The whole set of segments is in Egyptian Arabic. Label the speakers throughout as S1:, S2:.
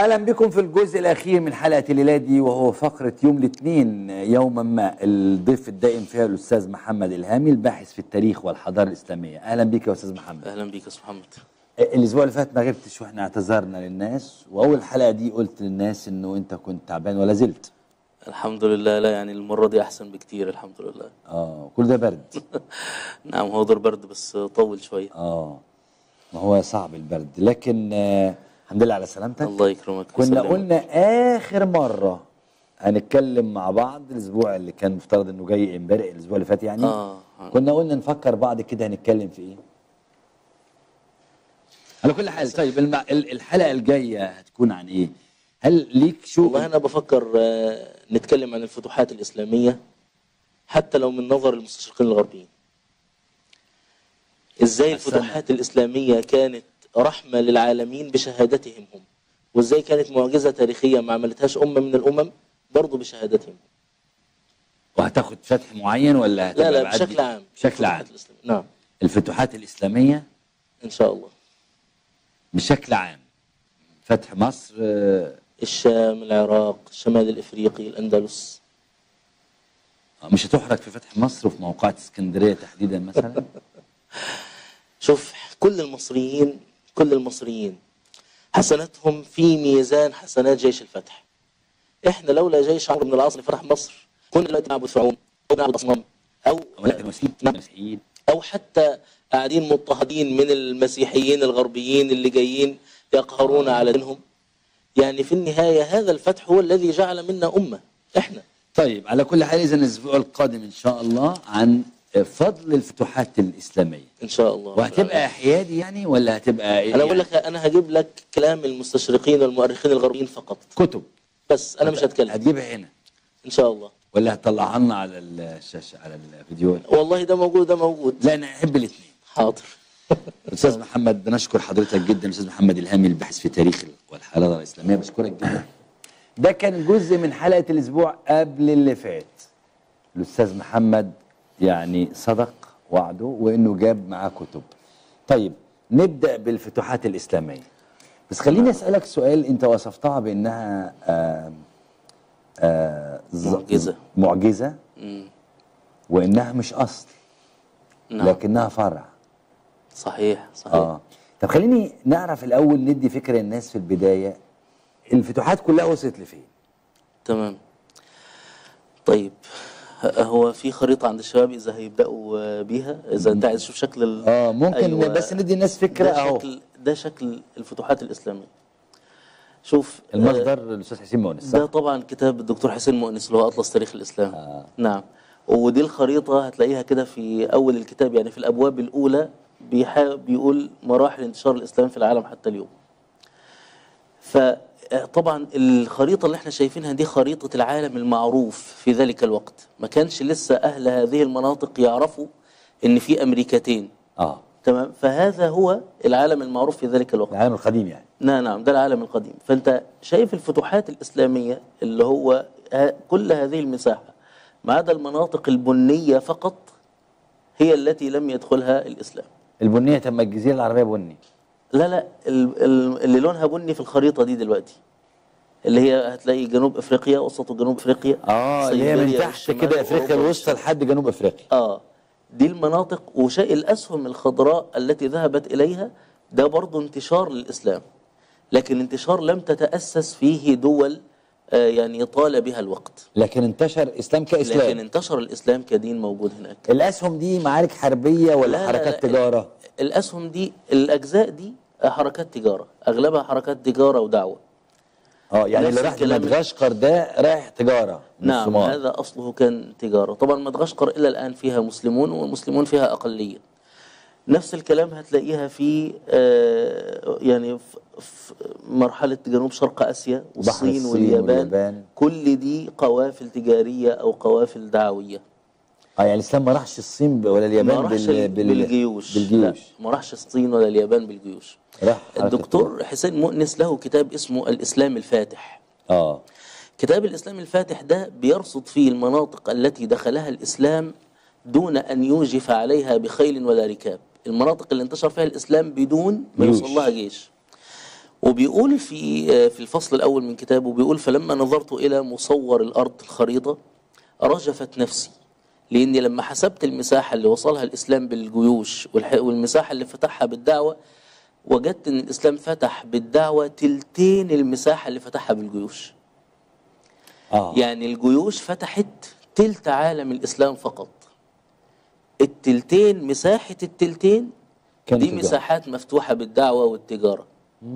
S1: اهلا بكم في الجزء الاخير من حلقه الليله دي وهو فقره يوم الاثنين يوما ما الضيف الدائم فيها الاستاذ محمد الهامي الباحث في التاريخ والحضاره الاسلاميه اهلا بك يا استاذ محمد
S2: اهلا بيك يا استاذ محمد
S1: الاسبوع اللي فات ما غبتش واحنا اعتذرنا للناس واول حلقه دي قلت للناس انه انت كنت تعبان ولا زلت
S2: الحمد لله لا يعني المره دي احسن بكتير الحمد لله
S1: اه كل ده برد
S2: نعم هو دور برد بس طول شويه
S1: اه ما هو صعب البرد لكن آه الحمد لله على سلامتك
S2: الله يكرمك
S1: كنا
S2: ويسلمك.
S1: قلنا اخر مره هنتكلم مع بعض الاسبوع اللي كان مفترض انه جاي امبارح الاسبوع اللي فات يعني
S2: اه
S1: كنا قلنا نفكر بعض كده هنتكلم في ايه على كل حال طيب الم... ال- الحلقه الجايه هتكون عن ايه هل ليك شو
S2: والله انا بفكر آه، نتكلم عن الفتوحات الاسلاميه حتى لو من نظر المستشرقين الغربيين ازاي
S1: أحسن.
S2: الفتوحات الاسلاميه كانت رحمه للعالمين بشهادتهم هم وازاي كانت معجزه تاريخيه ما عملتهاش امه من الامم برضه بشهادتهم
S1: وهتاخد فتح معين ولا
S2: لا
S1: هتبقى
S2: لا
S1: بعد-
S2: بشكل عام
S1: بشكل عام
S2: الفتوحات الإسلامية. نعم
S1: الفتوحات الاسلاميه
S2: ان شاء الله
S1: بشكل عام فتح مصر آه،
S2: الشام العراق الشمال الافريقي الاندلس
S1: مش هتحرك في فتح مصر وفي موقعة اسكندريه تحديدا مثلا
S2: شوف كل المصريين كل المصريين حسناتهم في ميزان حسنات جيش الفتح احنا لولا جيش عمرو بن العاص اللي فتح مصر كنا دلوقتي نعبد فرعون او نعبد اصنام او
S1: ولكن مسيحيين
S2: نعم.
S1: مسيحيين
S2: او حتى قاعدين مضطهدين من المسيحيين الغربيين اللي جايين يقهرون على دينهم يعني في النهايه هذا الفتح هو الذي جعل منا امه احنا
S1: طيب على كل حال اذا الاسبوع القادم ان شاء الله عن فضل الفتوحات الاسلاميه
S2: ان شاء الله
S1: وهتبقى حيادي يعني ولا هتبقى إيه
S2: انا بقول
S1: يعني
S2: لك انا هجيب لك كلام المستشرقين والمؤرخين الغربيين فقط
S1: كتب
S2: بس انا مش هتكلم
S1: هتجيبها هنا
S2: ان شاء الله
S1: ولا هتطلعها لنا على الشاشه على الفيديو
S2: والله ده موجود ده موجود
S1: لا انا احب الاثنين
S2: حاضر
S1: استاذ محمد بنشكر حضرتك جدا استاذ محمد الهامي الباحث في تاريخ والحضاره الاسلاميه بشكرك جدا ده كان جزء من حلقه الاسبوع قبل اللي فات الاستاذ محمد يعني صدق وعده وانه جاب معاه كتب طيب نبدا بالفتوحات الاسلاميه بس خليني اسالك سؤال انت وصفتها بانها آه آه ز-
S2: معجزة.
S1: معجزه
S2: مم.
S1: وانها مش اصل
S2: نعم
S1: لكنها فرع
S2: صحيح صحيح
S1: اه طب خليني نعرف الاول ندي فكره الناس في البدايه الفتوحات كلها وصلت لفين
S2: تمام طيب ه- هو في خريطة عند الشباب إذا هيبدأوا آه، بيها إذا أنت عايز تشوف شكل ال...
S1: اه ممكن بس ندي الناس فكره
S2: ده
S1: اهو
S2: شكل ده شكل الفتوحات الإسلامية شوف آه،
S1: المصدر الاستاذ حسين مؤنس
S2: ده
S1: صح
S2: طبعا كتاب الدكتور حسين مؤنس اللي هو أطلس تاريخ الإسلام
S1: آه.
S2: نعم ودي الخريطة هتلاقيها كده في أول الكتاب يعني في الأبواب الأولى بيحا... بيقول مراحل انتشار الإسلام في العالم حتى اليوم فطبعا الخريطة اللي احنا شايفينها دي خريطة العالم المعروف في ذلك الوقت ما كانش لسه أهل هذه المناطق يعرفوا إن في أمريكتين
S1: اه
S2: تمام فهذا هو العالم المعروف في ذلك الوقت
S1: العالم القديم يعني
S2: نعم نعم ده العالم القديم فأنت شايف الفتوحات الإسلامية اللي هو ه- كل هذه المساحة ما عدا المناطق البنية فقط هي التي لم يدخلها الإسلام
S1: البنيه تم الجزيره العربيه بني
S2: لا لا ال- ال- اللي لونها بني في الخريطة دي دلوقتي اللي هي هتلاقي جنوب افريقيا وسط وجنوب افريقيا
S1: اه اللي هي من
S2: سيبيريا
S1: تحت
S2: والشمال
S1: كده افريقيا
S2: وأوروبا
S1: الوسطى لحد جنوب افريقيا
S2: اه دي المناطق وشيء الاسهم الخضراء التي ذهبت اليها ده برضه انتشار للاسلام لكن انتشار لم تتاسس فيه دول آه يعني طال بها الوقت
S1: لكن انتشر اسلام
S2: لكن
S1: كاسلام
S2: انتشر الاسلام كدين موجود هناك
S1: الاسهم دي معارك حربيه ولا
S2: لا، لا،
S1: حركات
S2: لا،
S1: تجاره
S2: الاسهم دي الاجزاء دي حركات تجاره اغلبها حركات تجاره ودعوه
S1: اه يعني
S2: نفس
S1: اللي راح
S2: الكلام.
S1: مدغشقر ده رايح تجاره من
S2: نعم
S1: الصومال.
S2: هذا أصله كان تجارة طبعا مدغشقر إلى الآن فيها مسلمون والمسلمون فيها أقلية نفس الكلام هتلاقيها في آه، يعني في- في مرحلة جنوب شرق آسيا والصين
S1: الصين
S2: واليابان,
S1: واليابان.
S2: كل دي قوافل تجارية أو قوافل دعوية
S1: اه يعني الاسلام ما راحش الصين ب- ولا اليابان
S2: ما راحش
S1: بال... بال...
S2: بالجيوش لا
S1: بالجيوش
S2: ما راحش الصين ولا اليابان بالجيوش
S1: راح حركة
S2: الدكتور حسين مؤنس له كتاب اسمه الإسلام الفاتح
S1: اه
S2: كتاب الإسلام الفاتح ده بيرصد فيه المناطق التي دخلها الإسلام دون أن يوجف عليها بخيل ولا ركاب المناطق اللي انتشر فيها الإسلام بدون ما
S1: جيوش.
S2: يوصل لها جيش وبيقول في في الفصل الأول من كتابه بيقول فلما نظرت إلى مصور الأرض الخريطة رجفت نفسي لأني لما حسبت المساحة اللي وصلها الإسلام بالجيوش والح- والمساحة اللي فتحها بالدعوة وجدت إن الإسلام فتح بالدعوة تلتين المساحة اللي فتحها بالجيوش
S1: اه
S2: يعني الجيوش فتحت تلت عالم الإسلام فقط التلتين مساحة التلتين
S1: كان
S2: دي
S1: تجارة.
S2: مساحات مفتوحة بالدعوة والتجارة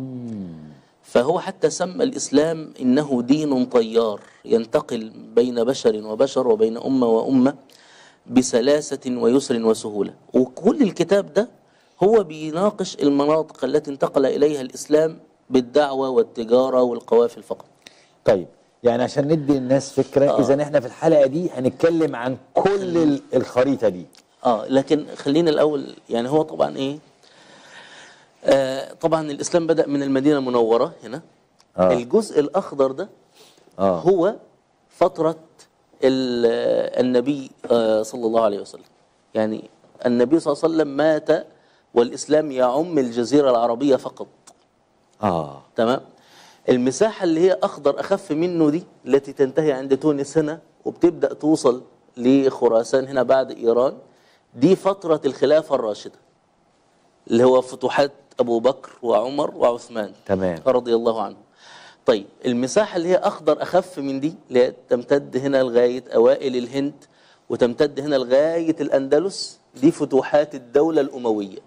S2: فهو حتى سمى الإسلام إنه دين طيار ينتقل بين بشر وبشر وبين أمة وأمة بسلاسة ويسر وسهولة وكل الكتاب ده هو بيناقش المناطق التي انتقل إليها الإسلام بالدعوة والتجارة والقوافل فقط
S1: طيب يعني عشان ندي الناس فكره
S2: آه.
S1: اذا احنا في الحلقه دي هنتكلم عن كل ال- الخريطه دي
S2: اه لكن خلينا الاول يعني هو طبعا ايه آه طبعا الاسلام بدا من المدينه المنوره هنا
S1: آه.
S2: آه. الجزء الاخضر ده
S1: اه
S2: هو فتره ال- النبي آه صلى الله عليه وسلم يعني النبي صلى الله عليه وسلم مات والاسلام يعم الجزيره العربيه فقط
S1: اه
S2: تمام المساحة اللي هي أخضر أخف منه دي التي تنتهي عند تونس هنا وبتبدأ توصل لخراسان هنا بعد إيران دي فترة الخلافة الراشدة اللي هو فتوحات أبو بكر وعمر وعثمان
S1: تمام
S2: رضي الله عنهم طيب المساحة اللي هي أخضر أخف من دي اللي هي تمتد هنا لغاية أوائل الهند وتمتد هنا لغاية الأندلس دي فتوحات الدولة الأموية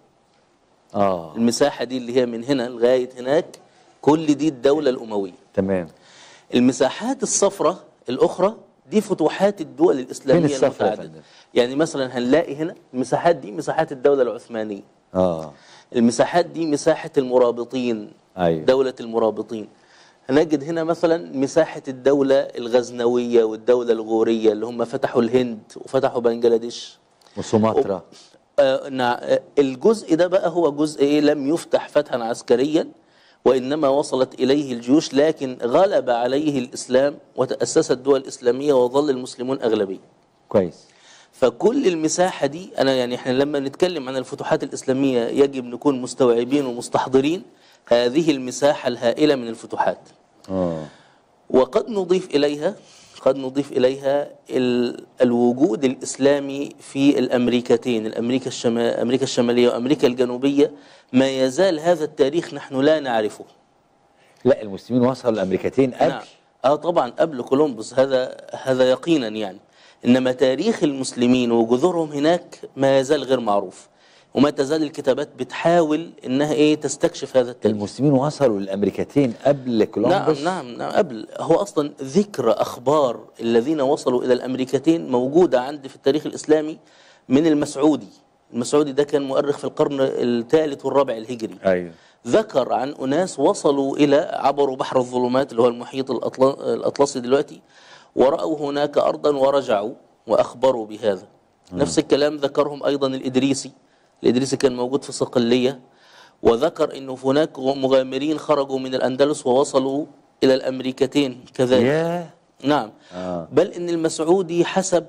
S1: اه
S2: المساحة دي اللي هي من هنا لغاية هناك كل دي الدولة الأموية
S1: تمام
S2: المساحات الصفراء الأخرى دي فتوحات الدول الإسلامية
S1: فين الصفرا يا
S2: المتعددة
S1: فندم؟
S2: يعني مثلا هنلاقي هنا المساحات دي مساحات الدولة العثمانية
S1: اه
S2: المساحات دي مساحة المرابطين
S1: ايوه
S2: دولة المرابطين هنجد هنا مثلا مساحة الدولة الغزنوية والدولة الغورية اللي هم فتحوا الهند وفتحوا بنجلاديش
S1: وسومطرة
S2: آه، نع- آه، الجزء ده بقى هو جزء ايه لم يفتح فتحا عسكريا وانما وصلت اليه الجيوش لكن غلب عليه الاسلام وتاسست دول اسلاميه وظل المسلمون اغلبيه.
S1: كويس
S2: فكل المساحه دي انا يعني احنا لما نتكلم عن الفتوحات الاسلاميه يجب نكون مستوعبين ومستحضرين هذه المساحه الهائله من الفتوحات.
S1: اه
S2: وقد نضيف إليها قد نضيف إليها ال- الوجود الإسلامي في الأمريكتين الأمريكا الشمال أمريكا الشمالية وأمريكا الجنوبية ما يزال هذا التاريخ نحن لا نعرفه
S1: لا المسلمين وصلوا الامريكتين قبل
S2: نعم اه طبعا قبل كولومبوس هذا هذا يقينا يعني انما تاريخ المسلمين وجذورهم هناك ما يزال غير معروف وما تزال الكتابات بتحاول انها ايه تستكشف هذا التاريخ
S1: المسلمين وصلوا الامريكتين قبل كولومبوس
S2: نعم نعم نعم قبل هو اصلا ذكر اخبار الذين وصلوا الى الامريكتين موجوده عندي في التاريخ الاسلامي من المسعودي المسعودي ده كان مؤرخ في القرن الثالث والرابع الهجري
S1: ايوه
S2: ذكر عن أناس وصلوا إلى عبروا بحر الظلمات اللي هو المحيط الأطل- الأطلسي دلوقتي ورأوا هناك أرضا ورجعوا وأخبروا بهذا نفس الكلام ذكرهم أيضا الإدريسي الإدريسي كان موجود في صقلية وذكر أنه هناك مغامرين خرجوا من الأندلس ووصلوا إلى الأمريكتين كذلك
S1: يا
S2: نعم
S1: آه.
S2: بل ان المسعودي حسب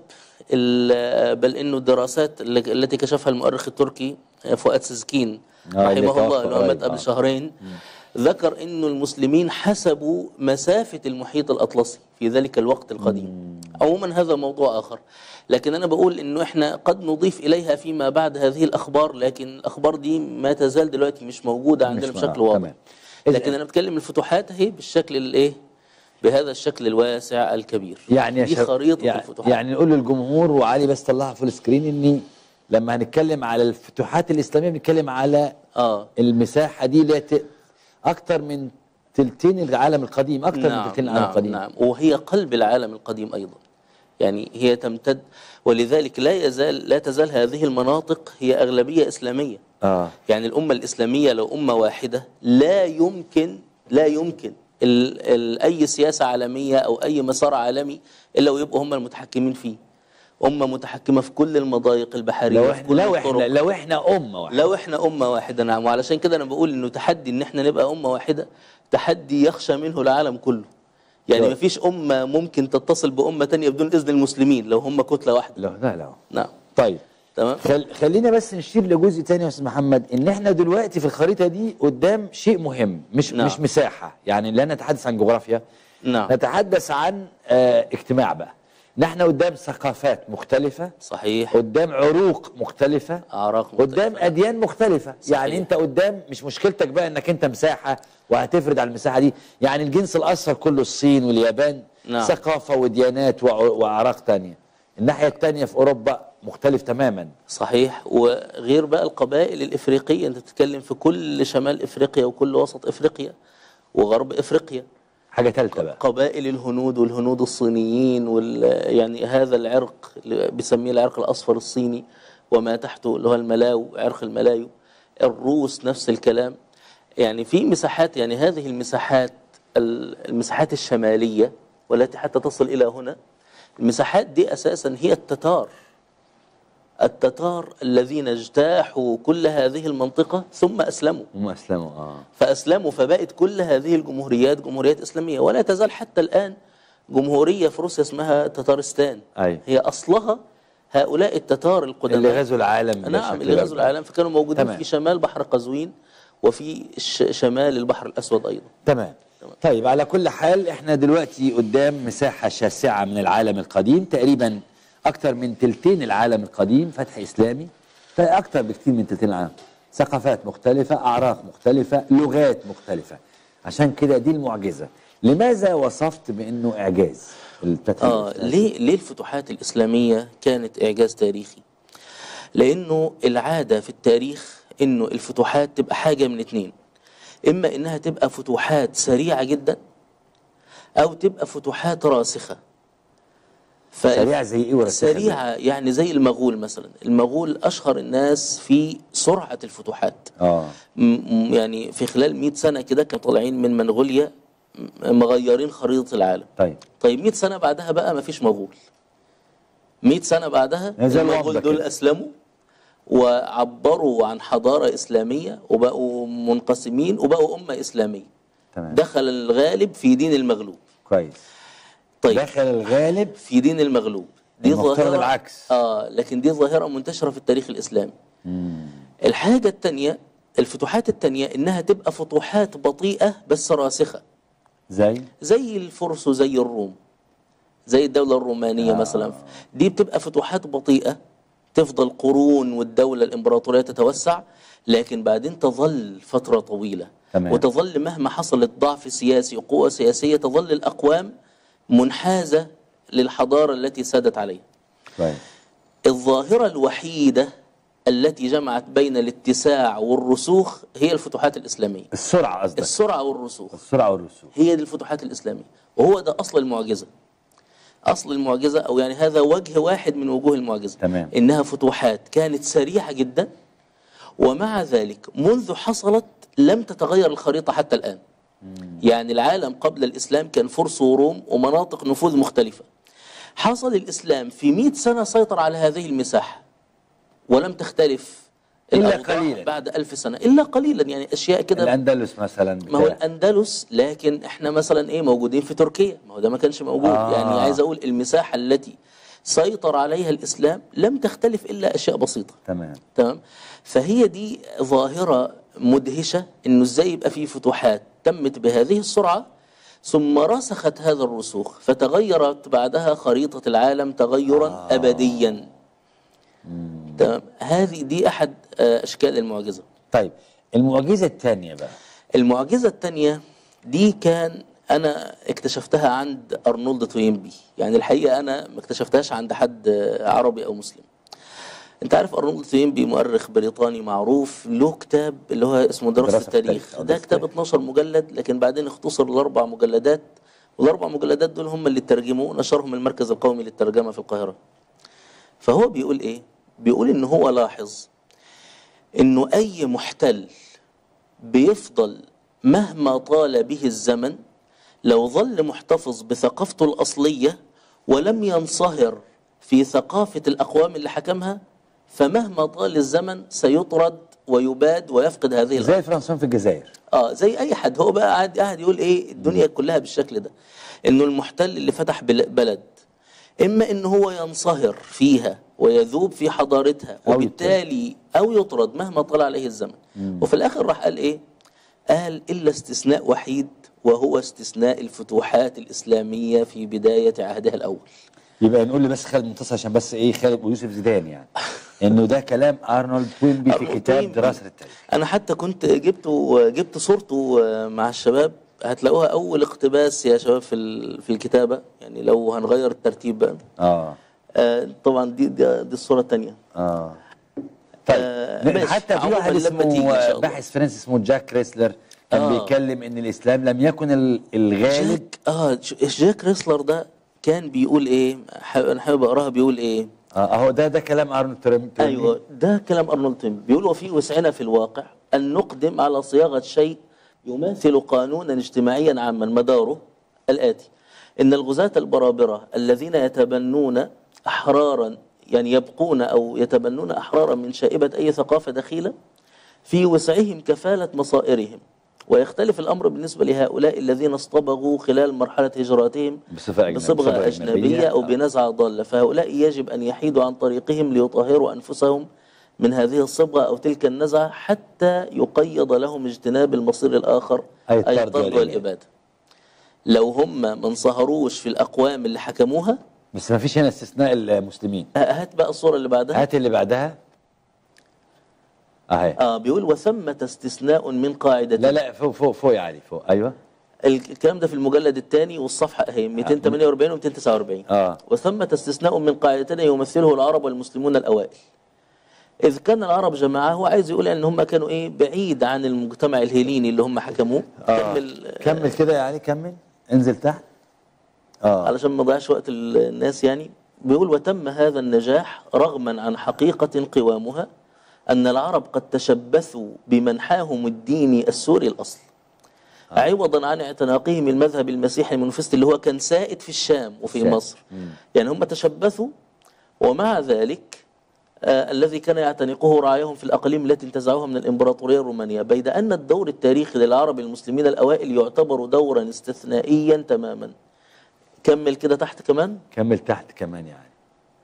S2: ال- بل انه الدراسات اللي- التي كشفها المؤرخ التركي فؤاد سزكين
S1: آه، اللي
S2: رحمه الله
S1: توفى
S2: اللي هو مات
S1: قريب،
S2: قبل
S1: آه.
S2: شهرين ذكر انه المسلمين حسبوا مسافه المحيط الاطلسي في ذلك الوقت القديم عموما هذا موضوع اخر لكن انا بقول انه احنا قد نضيف اليها فيما بعد هذه الاخبار لكن الاخبار دي ما تزال دلوقتي مش موجوده عندنا
S1: مش
S2: بشكل
S1: مع-
S2: واضح
S1: تمام. إذا-
S2: لكن انا بتكلم الفتوحات اهي بالشكل الايه بهذا الشكل الواسع الكبير
S1: يعني يا
S2: دي
S1: شب-
S2: خريطه
S1: يعني,
S2: الفتوحات
S1: يعني نقول للجمهور وعلي بس طلعها في السكرين اني لما هنتكلم على الفتوحات الاسلاميه بنتكلم على
S2: اه
S1: المساحه دي اللي هي ت- اكتر من تلتين العالم القديم اكتر من
S2: نعم
S1: تلتين العالم
S2: نعم
S1: القديم
S2: نعم وهي قلب العالم القديم ايضا يعني هي تمتد ولذلك لا يزال لا تزال هذه المناطق هي اغلبيه اسلاميه
S1: اه
S2: يعني الامه الاسلاميه لو امه واحده لا يمكن لا يمكن ال ال اي سياسه عالميه او اي مسار عالمي الا ويبقوا هم المتحكمين فيه امه متحكمه في كل المضايق البحريه
S1: لو
S2: في
S1: احنا
S2: كل
S1: لو
S2: الطرق.
S1: احنا لو احنا امه واحده
S2: لو احنا امه واحده نعم وعلشان كده انا بقول انه تحدي ان احنا نبقى امه واحده تحدي يخشى منه العالم كله يعني
S1: طيب.
S2: مفيش امه ممكن تتصل بامه تانية بدون اذن المسلمين لو هم كتله واحده
S1: لا لا لا
S2: نعم
S1: طيب
S2: تمام
S1: خل... خلينا بس نشير لجزء تاني يا استاذ محمد ان احنا دلوقتي في الخريطه دي قدام شيء مهم مش
S2: نعم.
S1: مش مساحه يعني لا نتحدث عن جغرافيا
S2: نعم
S1: نتحدث عن آه اجتماع بقى نحن قدام ثقافات مختلفة
S2: صحيح
S1: قدام عروق مختلفة
S2: اعراق مختلفة.
S1: قدام اديان مختلفه
S2: صحيح.
S1: يعني انت قدام مش مشكلتك بقى انك انت مساحه وهتفرد على المساحه دي يعني الجنس الاصفر كله الصين واليابان
S2: نعم.
S1: ثقافه وديانات وع- واعراق تانية الناحيه التانية في اوروبا مختلف تماما
S2: صحيح وغير بقى القبائل الافريقيه انت بتتكلم في كل شمال افريقيا وكل وسط افريقيا وغرب افريقيا
S1: حاجه ثالثه بقى
S2: قبائل الهنود والهنود الصينيين وال يعني هذا العرق اللي بيسميه العرق الاصفر الصيني وما تحته اللي هو الملاو عرق الملايو الروس نفس الكلام يعني في مساحات يعني هذه المساحات ال- المساحات الشماليه والتي حتى تصل الى هنا المساحات دي اساسا هي التتار التتار الذين اجتاحوا كل هذه المنطقه ثم اسلموا
S1: هم اسلموا اه
S2: فأسلموا فبقت كل هذه الجمهوريات جمهوريات إسلامية ولا تزال حتى الآن جمهورية في روسيا اسمها تتارستان
S1: أيوة.
S2: هي أصلها هؤلاء التتار القدماء
S1: اللي غزوا العالم
S2: نعم
S1: بشكل
S2: اللي غزوا
S1: أكبر.
S2: العالم فكانوا موجودين
S1: تمام.
S2: في شمال بحر قزوين وفي ش- شمال البحر الأسود أيضا
S1: تمام طيب على كل حال احنا دلوقتي قدام مساحة شاسعة من العالم القديم تقريبا اكتر من تلتين العالم القديم فتح اسلامي فاكتر بكتير من تلتين العالم ثقافات مختلفة اعراق مختلفة لغات مختلفة عشان كده دي المعجزة لماذا وصفت بانه اعجاز الفتح
S2: آه
S1: الإسلامي؟
S2: ليه ليه الفتوحات الإسلامية كانت إعجاز تاريخي؟ لأنه العادة في التاريخ إنه الفتوحات تبقى حاجة من اتنين إما إنها تبقى فتوحات سريعة جدا أو تبقى فتوحات راسخة ف-
S1: سريعة زي ايه ورسخة زي إيه؟
S2: سريعة يعني زي المغول مثلا المغول أشهر الناس في سرعة الفتوحات
S1: اه
S2: م- م- يعني في خلال 100 سنة كده كانوا طالعين من منغوليا م- مغيرين خريطة العالم
S1: طيب
S2: طيب 100 سنة بعدها بقى ما فيش مغول 100 سنة بعدها
S1: زي الوضع
S2: المغول دول
S1: كده.
S2: أسلموا وعبروا عن حضارة إسلامية وبقوا منقسمين وبقوا أمة إسلامية
S1: تمام
S2: دخل الغالب في دين المغلوب
S1: كويس
S2: طيب
S1: دخل الغالب
S2: في دين المغلوب دي
S1: المفترض
S2: ظاهرة
S1: العكس.
S2: اه لكن دي ظاهرة منتشرة في التاريخ الإسلامي الحاجة التانية الفتوحات التانية إنها تبقى فتوحات بطيئة بس راسخة
S1: زي
S2: زي الفرس وزي الروم زي الدولة الرومانية آه. مثلا دي بتبقى فتوحات بطيئة تفضل قرون والدولة الإمبراطورية تتوسع لكن بعدين تظل فترة طويلة
S1: تمام.
S2: وتظل مهما حصلت ضعف سياسي وقوة سياسية تظل الأقوام منحازة للحضارة التي سادت عليها
S1: كويس
S2: الظاهرة الوحيدة التي جمعت بين الاتساع والرسوخ هي الفتوحات الإسلامية
S1: السرعة قصدك
S2: السرعة والرسوخ
S1: السرعة والرسوخ
S2: هي دي الفتوحات الإسلامية وهو ده أصل المعجزة أصل المعجزة أو يعني هذا وجه واحد من وجوه المعجزة
S1: تمام.
S2: إنها فتوحات كانت سريعة جدا ومع ذلك منذ حصلت لم تتغير الخريطة حتى الآن يعني العالم قبل الإسلام كان فرس وروم ومناطق نفوذ مختلفة حصل الإسلام في مئة سنة سيطر على هذه المساحة ولم تختلف
S1: إلا
S2: الأوضاع
S1: قليلاً.
S2: بعد ألف سنة إلا قليلا يعني أشياء كده
S1: الأندلس مثلا
S2: ما هو
S1: بتاع.
S2: الاندلس لكن احنا مثلا ايه موجودين في تركيا ما هو ده ما كانش موجود
S1: آه.
S2: آه. يعني عايز اقول المساحه التي سيطر عليها الاسلام لم تختلف الا اشياء بسيطه
S1: تمام
S2: تمام فهي دي ظاهره مدهشه انه ازاي يبقى في فتوحات تمت بهذه السرعه ثم رسخت هذا الرسوخ فتغيرت بعدها خريطه العالم تغيرا آه. ابديا تمام هذه دي احد آه، اشكال المعجزه
S1: طيب المعجزة الثانية بقى
S2: المعجزة التانية دي كان أنا اكتشفتها عند أرنولد توينبي يعني الحقيقة أنا ما اكتشفتهاش عند حد عربي أو مسلم أنت عارف أرنولد توينبي مؤرخ بريطاني معروف له كتاب اللي هو اسمه دراسة,
S1: دراسة
S2: التاريخ
S1: التاريخ، أو
S2: ده
S1: دراسة
S2: كتاب
S1: التاريخ.
S2: 12 مجلد لكن بعدين اختصر لأربع مجلدات والأربع مجلدات دول هم اللي ترجموه نشرهم المركز القومي للترجمة في القاهرة فهو بيقول إيه؟ بيقول إن هو لاحظ إنه أي محتل بيفضل مهما طال به الزمن لو ظل محتفظ بثقافته الأصلية ولم ينصهر في ثقافة الأقوام اللي حكمها فمهما طال الزمن سيطرد ويباد ويفقد هذه الأرض
S1: زي الفرنسيون في الجزائر
S2: اه زي اي حد هو بقى قاعد قاعد يقول ايه الدنيا كلها بالشكل ده انه المحتل اللي فتح بل- بلد اما ان هو ينصهر فيها ويذوب في حضارتها
S1: أو
S2: وبالتالي أو يطرد مهما طال عليه الزمن وفي الآخر راح قال إيه قال إلا استثناء وحيد وهو استثناء الفتوحات الإسلامية في بداية عهدها الأول
S1: يبقى نقول لي بس خالد منتصر عشان بس ايه خالد ويوسف زيدان يعني انه ده كلام ارنولد توينبي في
S2: أرنولد
S1: كتاب
S2: توينبي.
S1: دراسه التاريخ
S2: انا حتى كنت جبته جبت صورته مع الشباب هتلاقوها اول اقتباس يا شباب في ال- في الكتابه يعني لو هنغير الترتيب بقى
S1: اه
S2: آه، طبعا دي دي, دي الصوره الثانيه
S1: اه طيب
S2: آه،
S1: لأن
S2: ماشي.
S1: حتى في
S2: عموماً
S1: واحد
S2: لما تيجي إن شاء
S1: اسمه
S2: الله.
S1: باحث فرنسي اسمه جاك ريسلر كان
S2: آه.
S1: بيتكلم ان الاسلام لم يكن ال- الغالب
S2: جاك اه ج- جاك ريسلر ده كان بيقول ايه ح- انا حابب اقراها بيقول ايه
S1: اه اهو ده ده كلام ارنولد توينبي
S2: ايوه ده كلام ارنولد توينبي بيقول وفي وسعنا في الواقع ان نقدم على صياغه شيء يماثل قانونا اجتماعيا عاما مداره الاتي ان الغزاة البرابره الذين يتبنون احرارا يعني يبقون او يتبنون احرارا من شائبه اي ثقافه دخيله في وسعهم كفاله مصائرهم ويختلف الامر بالنسبه لهؤلاء الذين اصطبغوا خلال مرحله هجراتهم
S1: بصفة أجنبية-
S2: بصبغه
S1: بصبغة
S2: اجنبيه
S1: أجنبية.
S2: او
S1: آه.
S2: بنزعه ضاله فهؤلاء يجب ان يحيدوا عن طريقهم ليطهروا انفسهم من هذه الصبغه او تلك النزعه حتى يقيض لهم اجتناب المصير الاخر
S1: أي الطرد
S2: الطرد
S1: والإبادة.
S2: والاباده لو هم ما انصهروش في الاقوام اللي حكموها
S1: بس ما فيش هنا استثناء المسلمين
S2: هات بقى الصوره اللي بعدها
S1: هات اللي بعدها اهي
S2: اه بيقول وثمة استثناء من قاعدة
S1: لا لا فوق فوق فوق يا علي فوق ايوه
S2: الكلام ده في المجلد الثاني والصفحة اهي 248 و 249
S1: آه.
S2: وثمة استثناء من قاعدتين يمثله العرب والمسلمون الأوائل إذ كان العرب جماعة هو عايز يقول إن هم كانوا إيه بعيد عن المجتمع الهيليني اللي هم حكموه
S1: آه.
S2: كمل
S1: كمل كده يا علي كمل انزل تحت اه
S2: علشان ما نضيعش وقت ال- الناس يعني بيقول وتم هذا النجاح رغما عن حقيقة قوامها أن العرب قد تشبثوا بمنحاهم الديني السوري الأصل عوضا عن اعتناقهم المذهب المسيحي المنفست اللي هو كان سائد في الشام وفي
S1: الشام.
S2: مصر يعني هم تشبثوا ومع ذلك آه الذي كان يعتنقه رعايهم في الأقاليم التي انتزعوها من الإمبراطورية الرومانية بيد أن الدور التاريخي للعرب المسلمين الأوائل يعتبر دورا استثنائيا تماما كمل كده تحت كمان
S1: كمل تحت كمان يعني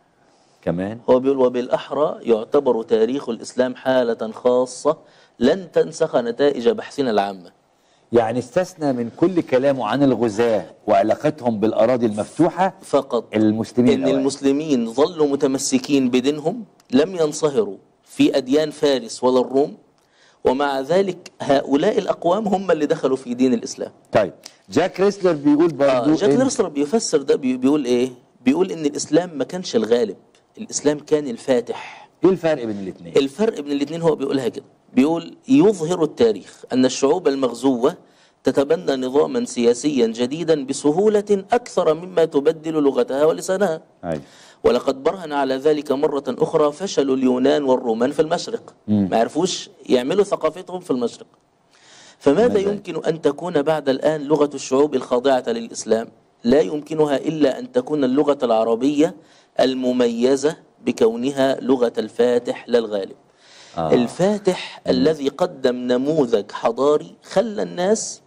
S1: كمان
S2: هو بيقول وبالأحرى يعتبر تاريخ الإسلام حالة خاصة لن تنسخ نتائج بحثنا العامة
S1: يعني استثنى من كل كلامه عن الغزاة وعلاقتهم بالأراضي المفتوحة
S2: فقط
S1: المسلمين
S2: إن
S1: الأوائل.
S2: المسلمين ظلوا متمسكين بدينهم لم ينصهروا في أديان فارس ولا الروم ومع ذلك هؤلاء الأقوام هم اللي دخلوا في دين الإسلام
S1: طيب جاك ريسلر بيقول برضو
S2: آه جاك
S1: إن-
S2: نيرسلر بيفسر ده بي- بيقول إيه بيقول إن الإسلام ما كانش الغالب الإسلام كان الفاتح
S1: ايه الفرق بين الاثنين
S2: الفرق بين الاثنين هو بيقولها كده بيقول يظهر التاريخ أن الشعوب المغزوة تتبنى نظاما سياسيا جديدا بسهولة أكثر مما تبدل لغتها ولسانها
S1: أيوة.
S2: ولقد برهن على ذلك مرة أخرى فشل اليونان والرومان في المشرق ما عرفوش يعملوا ثقافتهم في المشرق فماذا
S1: ماذا؟
S2: يمكن أن تكون بعد الآن لغة الشعوب الخاضعة للإسلام لا يمكنها إلا أن تكون اللغة العربية المميزة بكونها لغة الفاتح لا الغالب
S1: آه.
S2: الفاتح الذي قدم نموذج حضاري خلى الناس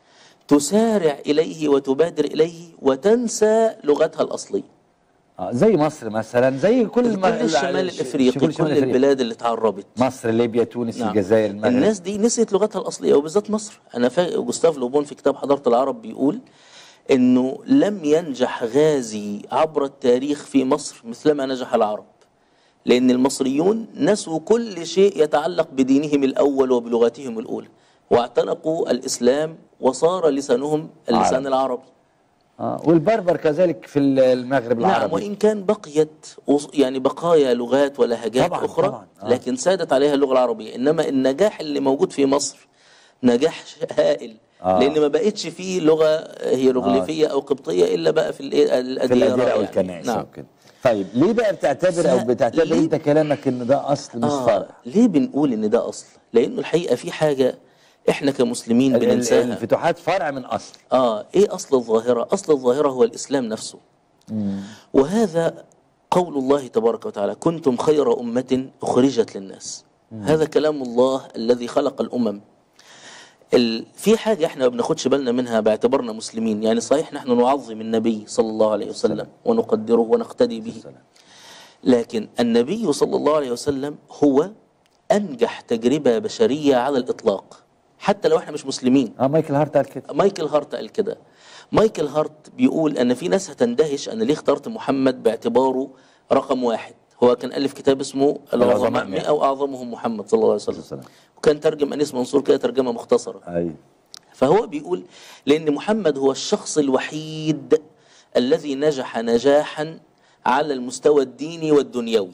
S2: تسارع إليه وتبادر إليه وتنسى لغتها الأصلية
S1: آه زي مصر مثلا زي كل
S2: كل الشمال الافريقي كل,
S1: شمال
S2: البلاد اللي تعربت
S1: مصر ليبيا تونس
S2: نعم.
S1: الجزائر المغرب
S2: الناس دي نسيت لغتها الاصليه وبالذات مصر انا فاكر جوستاف لوبون في كتاب حضاره العرب بيقول انه لم ينجح غازي عبر التاريخ في مصر مثلما نجح العرب لان المصريون نسوا كل شيء يتعلق بدينهم الاول وبلغتهم الاولى واعتنقوا الاسلام وصار لسانهم اللسان
S1: عربي.
S2: العربي
S1: آه والبربر كذلك في المغرب
S2: نعم
S1: العربي
S2: وإن كان بقيت أص- يعني بقايا لغات ولهجات
S1: طبعاً،
S2: أخرى
S1: طبعاً، آه.
S2: لكن سادت عليها اللغة العربية إنما النجاح اللي موجود في مصر نجاح هائل
S1: آه.
S2: لأن ما بقتش فيه لغة هيروغليفية أو قبطية إلا بقى في الإيه-
S1: في
S2: الأديرة
S1: الأديرة أو
S2: يعني.
S1: الكنائس
S2: نعم
S1: أو كده طيب ليه بقى بتعتبر أو
S2: ف-
S1: بتعتبر
S2: ليه-
S1: أنت كلامك إن ده أصل مش
S2: آه.
S1: فرع
S2: ليه بنقول إن ده أصل لأنه الحقيقة في حاجة إحنا كمسلمين
S1: ال- ال-
S2: بننساها
S1: الفتوحات فرع من أصل
S2: آه إيه أصل الظاهرة؟ أصل الظاهرة هو الإسلام نفسه وهذا قول الله تبارك وتعالى كنتم خير أمة أخرجت للناس هذا كلام الله الذي خلق الأمم ال... في حاجة احنا ما بناخدش بالنا منها باعتبارنا مسلمين يعني صحيح نحن نعظم النبي صلى الله عليه وسلم ونقدره ونقتدي به لكن النبي صلى الله عليه وسلم هو انجح تجربه بشريه على الاطلاق حتى لو احنا مش مسلمين
S1: اه مايكل هارت قال كده
S2: مايكل هارت قال كده مايكل هارت بيقول ان في ناس هتندهش انا ليه اخترت محمد باعتباره رقم واحد هو كان الف كتاب اسمه
S1: العظماء
S2: العظماء
S1: مئة.
S2: مئة واعظمهم محمد صلى الله عليه وسلم
S1: والسلام.
S2: وكان ترجم انيس منصور كده ترجمه مختصره
S1: ايوه
S2: فهو بيقول لأن محمد هو الشخص الوحيد الذي نجح نجاحا على المستوى الديني والدنيوي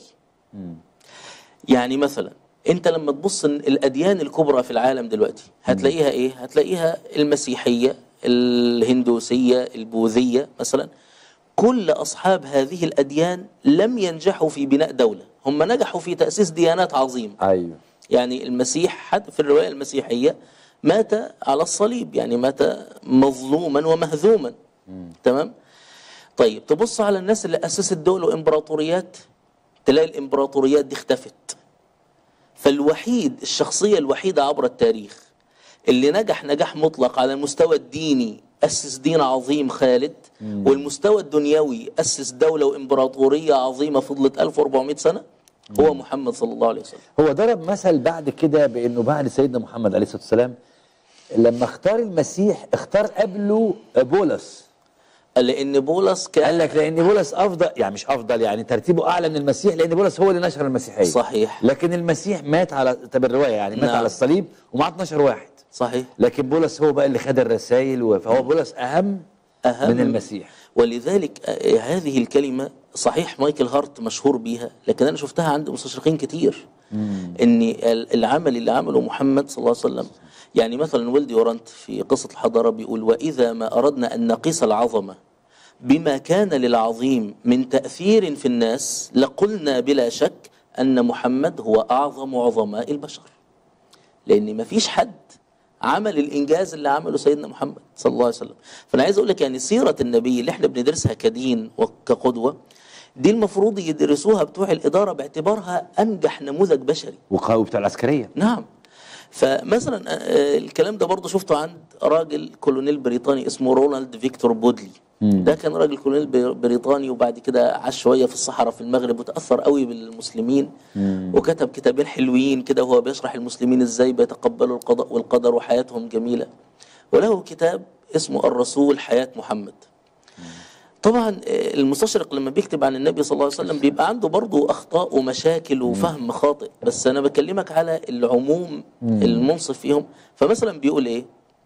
S2: يعني مثلا انت لما تبص إن الاديان الكبرى في العالم دلوقتي هتلاقيها ايه هتلاقيها المسيحيه الهندوسيه البوذيه مثلا كل اصحاب هذه الاديان لم ينجحوا في بناء دوله هم نجحوا في تاسيس ديانات عظيمه
S1: ايوه
S2: يعني المسيح حتى في الرواية المسيحية مات على الصليب يعني مات مظلوما ومهزوما تمام طيب تبص على الناس اللي أسست دول وإمبراطوريات تلاقي الإمبراطوريات دي اختفت فالوحيد الشخصية الوحيدة عبر التاريخ اللي نجح نجاح مطلق على المستوى الديني أسس دين عظيم خالد والمستوى الدنيوي أسس دولة وإمبراطورية عظيمة فضلت 1400 سنة هو محمد صلى الله عليه وسلم
S1: هو ضرب مثل بعد كده بانه بعد سيدنا محمد عليه الصلاه والسلام لما اختار المسيح اختار قبله بولس
S2: لأن بولس
S1: قال
S2: كان
S1: لك لان بولس افضل يعني مش افضل يعني ترتيبه اعلى من المسيح لان بولس هو اللي نشر المسيحيه
S2: صحيح.
S1: لكن المسيح مات على طب الروايه يعني مات
S2: نعم.
S1: على الصليب ومعاه 12 واحد
S2: صحيح
S1: لكن بولس هو بقى اللي خد الرسائل و- فهو بولس اهم,
S2: أهم
S1: من المسيح
S2: ولذلك آه، هذه الكلمة صحيح مايكل هارت مشهور بيها لكن أنا شفتها عند مستشرقين كتير إن ال- العمل اللي عمله محمد صلى الله عليه وسلم يعني مثلا ولدي ورنت في قصة الحضارة بيقول وإذا ما أردنا أن نقيس العظمة بما كان للعظيم من تأثير في الناس لقلنا بلا شك أن محمد هو أعظم عظماء البشر لان مفيش حد عمل الانجاز اللي عمله سيدنا محمد صلى الله عليه وسلم فانا عايز اقول لك يعني سيره النبي اللي احنا بندرسها كدين وكقدوه دي المفروض يدرسوها بتوع الاداره باعتبارها انجح نموذج بشري
S1: وقوي بتاع العسكريه
S2: نعم فمثلا آه، آه، الكلام ده برضه شفته عند راجل كولونيل بريطاني اسمه رونالد فيكتور بودلي ده كان راجل كولونيل بر- بريطاني وبعد كده عاش شويه في الصحراء في المغرب وتاثر قوي بالمسلمين وكتب كتابين حلوين كده وهو بيشرح المسلمين ازاي بيتقبلوا القضاء والقدر وحياتهم جميله وله كتاب اسمه الرسول حياه محمد طبعا آه، المستشرق لما بيكتب عن النبي صلى الله عليه وسلم بيبقى عنده برضه اخطاء ومشاكل وفهم خاطئ بس انا بكلمك على العموم المنصف فيهم فمثلا بيقول ايه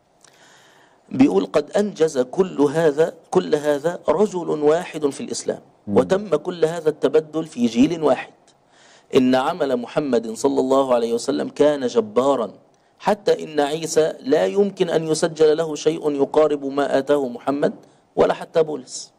S2: بيقول قد انجز كل هذا كل هذا رجل واحد في الاسلام وتم كل هذا التبدل في جيل واحد ان عمل محمد صلى الله عليه وسلم كان جبارا حتى ان عيسى لا يمكن ان يسجل له شيء يقارب ما اتاه محمد ولا حتى بولس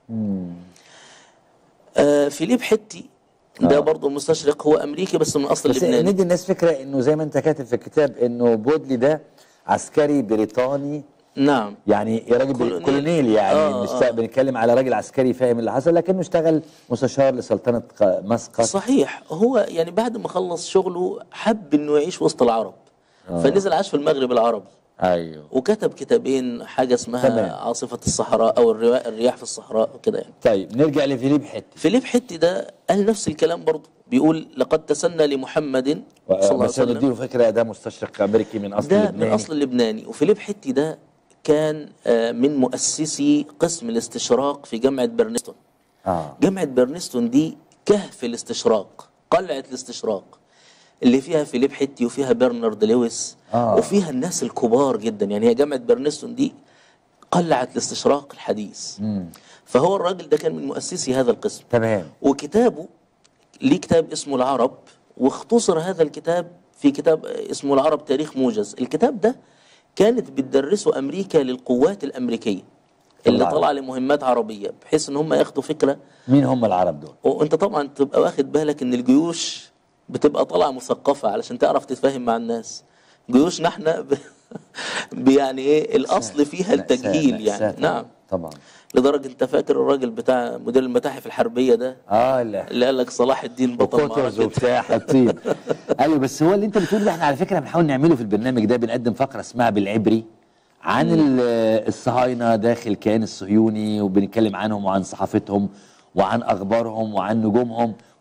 S2: آه فيليب حتي ده
S1: آه.
S2: برضه مستشرق هو امريكي بس من اصل
S1: بس
S2: لبناني
S1: ندي الناس فكره انه زي ما انت كاتب في الكتاب انه بودلي ده عسكري بريطاني
S2: نعم
S1: يعني يا راجل
S2: كولونيل.
S1: كولونيل يعني
S2: آه،
S1: مش
S2: آه.
S1: بنتكلم على راجل عسكري فاهم اللي حصل لكنه اشتغل مستشار لسلطنه ق- مسقط
S2: صحيح هو يعني بعد ما خلص شغله حب انه يعيش وسط العرب فنزل عاش في المغرب العربي
S1: ايوه
S2: وكتب كتابين حاجه اسمها
S1: تمام.
S2: عاصفه الصحراء او الروا- الرياح في الصحراء وكده يعني
S1: طيب نرجع لفيليب حتي
S2: فيليب حتي ده قال نفس الكلام برضه بيقول لقد تسنى لمحمد صلى الله عليه
S1: بس
S2: وسلم
S1: نديله فكره ده مستشرق امريكي من اصل
S2: ده من
S1: لبناني
S2: اصل لبناني وفيليب حتي ده كان آه، من مؤسسي قسم الاستشراق في جامعه برنستون
S1: اه
S2: جامعة برنستون دي كهف الاستشراق قلعة الاستشراق اللي فيها فيليب حتي وفيها برنارد لويس
S1: آه.
S2: وفيها الناس الكبار جدا يعني هي جامعة برنستون دي قلعة الاستشراق الحديث فهو الراجل ده كان من مؤسسي هذا القسم
S1: تمام
S2: وكتابه ليه كتاب اسمه العرب واختصر هذا الكتاب في كتاب اسمه العرب تاريخ موجز الكتاب ده كانت بتدرسه أمريكا للقوات الأمريكية اللي
S1: العرب.
S2: طالعة لمهمات عربية بحيث ان هم ياخدوا فكرة
S1: مين هم العرب دول
S2: وانت طبعا تبقى واخد بالك ان الجيوش بتبقى طالعه مثقفه علشان تعرف تتفاهم مع الناس جيوشنا احنا ب... ب- يعني ايه الاصل فيها التجهيل
S1: مأساة- مأساة
S2: يعني
S1: طبعاً.
S2: نعم
S1: طبعا
S2: لدرجه انت فاكر الراجل بتاع مدير المتاحف الحربيه ده
S1: اه لا
S2: اللي قال لك صلاح الدين بطل
S1: وكوترز
S2: معركه
S1: وبتاع حاطين ايوه بس هو اللي انت بتقول ده احنا على فكره بنحاول نعمله في البرنامج ده بنقدم فقره اسمها بالعبري عن ال- الصهاينه داخل الكيان الصهيوني وبنتكلم عنهم وعن صحافتهم وعن اخبارهم وعن نجومهم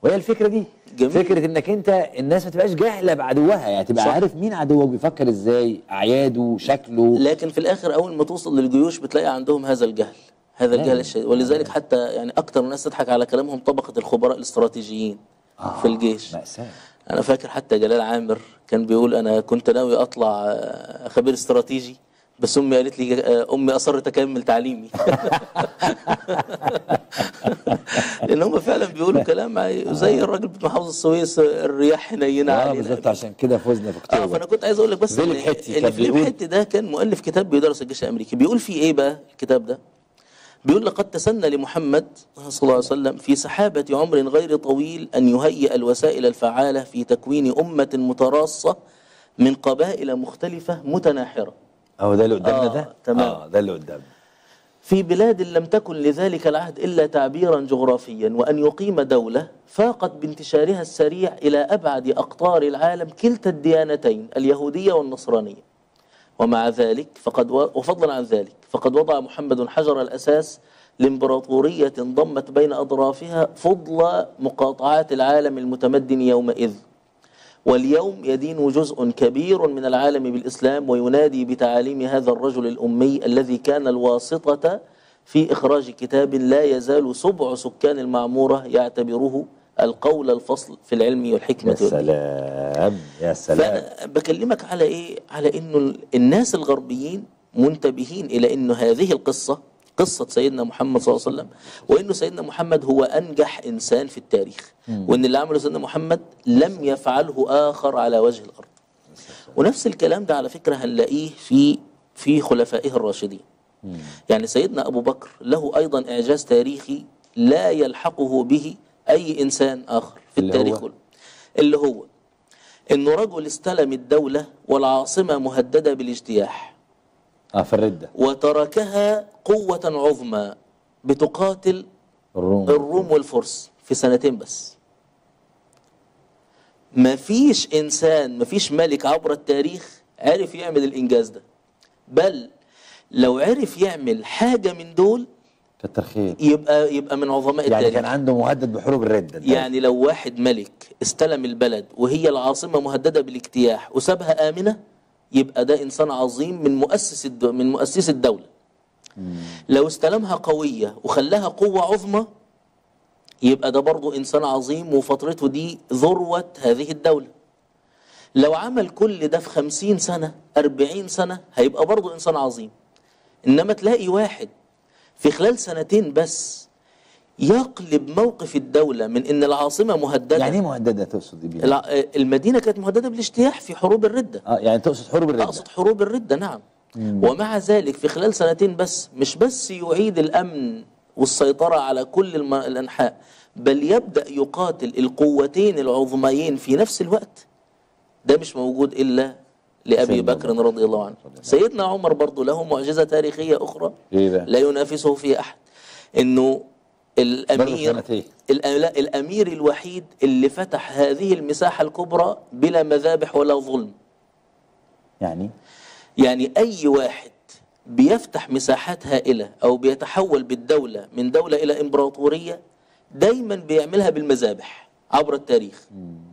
S1: وهي الفكره دي
S2: جميل.
S1: فكره انك انت الناس ما تبقاش جاهله بعدوها يعني تبقى
S2: صح.
S1: عارف مين عدوك بيفكر ازاي اعياده شكله
S2: لكن في الاخر اول ما توصل للجيوش بتلاقي عندهم هذا الجهل هذا الجهل الشديد ولذلك حتى يعني اكتر الناس تضحك على كلامهم طبقه الخبراء الاستراتيجيين في الجيش
S1: مأساة
S2: انا فاكر حتى جلال عامر كان بيقول انا كنت ناوي اطلع آه، خبير استراتيجي بس امي قالت لي آه، امي اصرت اكمل تعليمي لان هم فعلا بيقولوا كلام عي- زي الراجل بتاع محافظ السويس آه، الرياح حنينه
S1: اه
S2: علينا
S1: بالظبط عشان كده فزنا في
S2: اه
S1: اكتوبر
S2: فانا كنت عايز اقول لك بس
S1: فيليب
S2: إن-
S1: حتي
S2: ان
S1: كان
S2: فيليب
S1: بيقول-
S2: حتي ده كان مؤلف كتاب بيدرس الجيش الامريكي بيقول فيه ايه بقى الكتاب ده بيقول لقد تسنى لمحمد صلى الله عليه وسلم في سحابة عمر غير طويل أن يهيئ الوسائل الفعالة في تكوين أمة متراصة من قبائل مختلفة متناحرة
S1: اهو ده اللي قدامنا
S2: آه،
S1: ده
S2: تمام.
S1: اه ده اللي قدامنا
S2: في بلاد لم تكن لذلك العهد إلا تعبيرا جغرافيا وأن يقيم دولة فاقت بانتشارها السريع إلى أبعد أقطار العالم كلتا الديانتين اليهودية والنصرانية ومع ذلك فقد و... وفضلا عن ذلك فقد وضع محمد حجر الأساس لإمبراطورية ضمت بين أطرافها فضل مقاطعات العالم المتمدن يومئذ واليوم يدين جزء كبير من العالم بالإسلام وينادي بتعاليم هذا الرجل الأمي الذي كان الواسطة في إخراج كتاب لا يزال سبع سكان المعمورة يعتبره القول الفصل في العلم والحكمة
S1: يا سلام يا سلام
S2: فأنا بكلمك على إيه؟ على إنه الناس الغربيين منتبهين إلى إنه هذه القصة قصة سيدنا محمد صلى الله عليه وسلم وإنه سيدنا محمد هو أنجح إنسان في التاريخ وإن اللي عمله سيدنا محمد لم يفعله آخر على وجه الأرض ونفس الكلام ده على فكرة هنلاقيه في في خلفائه الراشدين يعني سيدنا أبو بكر له أيضا إعجاز تاريخي لا يلحقه به أي إنسان آخر في
S1: اللي
S2: التاريخ
S1: هو؟
S2: كله اللي هو إنه رجل استلم الدولة والعاصمة مهددة بالاجتياح
S1: اه في الرده
S2: وتركها قوة عظمى بتقاتل
S1: الروم
S2: الروم والفرس في سنتين بس ما فيش إنسان ما فيش ملك عبر التاريخ عرف يعمل الإنجاز ده بل لو عرف يعمل حاجة من دول
S1: كتر خير
S2: يبقى يبقى من عظماء
S1: يعني
S2: التاريخ
S1: كان عنده مهدد بحروب الرده أنت
S2: يعني لو واحد ملك استلم البلد وهي العاصمة مهددة بالاجتياح وسابها آمنة يبقى ده إنسان عظيم من مؤسس الدو من مؤسس الدولة لو استلمها قوية وخلاها قوة عظمى يبقى ده برضو إنسان عظيم وفترته دي ذروة هذه الدولة لو عمل كل ده في خمسين سنة أربعين سنة هيبقى برضو إنسان عظيم إنما تلاقي واحد في خلال سنتين بس يقلب موقف الدولة من إن العاصمة مهددة
S1: يعني ايه مهدده تقصد بيها؟
S2: الع- المدينة كانت مهددة بالاجتياح في حروب الردة
S1: اه يعني تقصد حروب الرده
S2: أقصد حروب الردة نعم ومع ذلك في خلال سنتين بس مش بس يعيد الأمن والسيطرة على كل الم- الأنحاء بل يبدأ يقاتل القوتين العظميين في نفس الوقت ده مش موجود إلا لأبي
S1: سيدنا
S2: بكر رضي الله عنه سيدنا عمر برضو له معجزة تاريخية أخرى
S1: ايه بقى؟
S2: لا ينافسه فيه أحد إنه الأمير
S1: سنتين.
S2: الأ- لا، الأمير الوحيد اللي فتح هذه المساحة الكبرى بلا مذابح ولا ظلم
S1: يعني
S2: يعني أي واحد بيفتح مساحات هائلة أو بيتحول بالدولة من دولة إلى إمبراطورية دايما بيعملها بالمذابح عبر التاريخ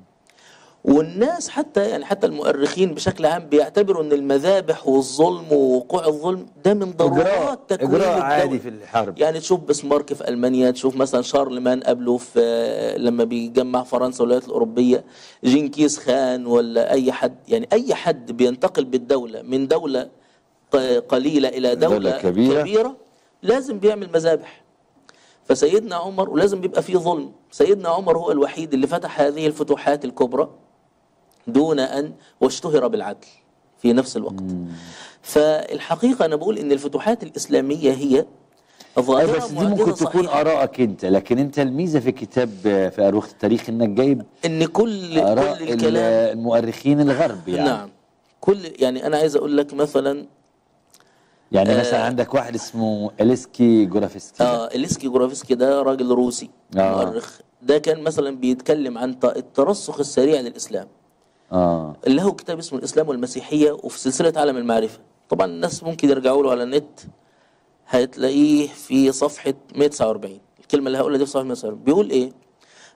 S2: والناس حتى يعني حتى المؤرخين بشكل عام بيعتبروا ان المذابح والظلم ووقوع الظلم ده من
S1: اجراء
S2: ضرورات تكوين
S1: اجراء
S2: الدولة.
S1: عادي في الحرب
S2: يعني تشوف بسمارك في المانيا تشوف مثلا شارلمان قبله في لما بيجمع فرنسا والولايات الاوروبيه جنكيز خان ولا اي حد يعني اي حد بينتقل بالدوله من دوله ق- قليله الى دوله,
S1: دولة كبيرة.
S2: كبيره لازم بيعمل مذابح فسيدنا عمر ولازم بيبقى فيه ظلم سيدنا عمر هو الوحيد اللي فتح هذه الفتوحات الكبرى دون ان واشتهر بالعدل في نفس الوقت فالحقيقه انا بقول ان الفتوحات الاسلاميه هي
S1: أي
S2: ظاهره
S1: بس دي
S2: معجزة
S1: ممكن تكون
S2: صحيحة.
S1: ارائك انت لكن انت الميزه في كتاب آه، في اروخ التاريخ انك جايب
S2: ان كل
S1: اراء
S2: كل
S1: ال-
S2: الكلام
S1: المؤرخين الغرب يعني
S2: نعم كل يعني انا عايز اقول لك مثلا
S1: يعني
S2: آه.
S1: مثلا عندك واحد اسمه اليسكي جورافسكي ده.
S2: آه اليسكي جورافسكي ده راجل روسي
S1: آه.
S2: مؤرخ ده كان مثلا بيتكلم عن ت- الترسخ السريع للاسلام
S1: اه
S2: اللي له كتاب اسمه الاسلام والمسيحيه وفي سلسله عالم المعرفه طبعا الناس ممكن يرجعوا له على النت هتلاقيه في صفحه 149 الكلمه اللي هقولها دي في صفحه 149 بيقول ايه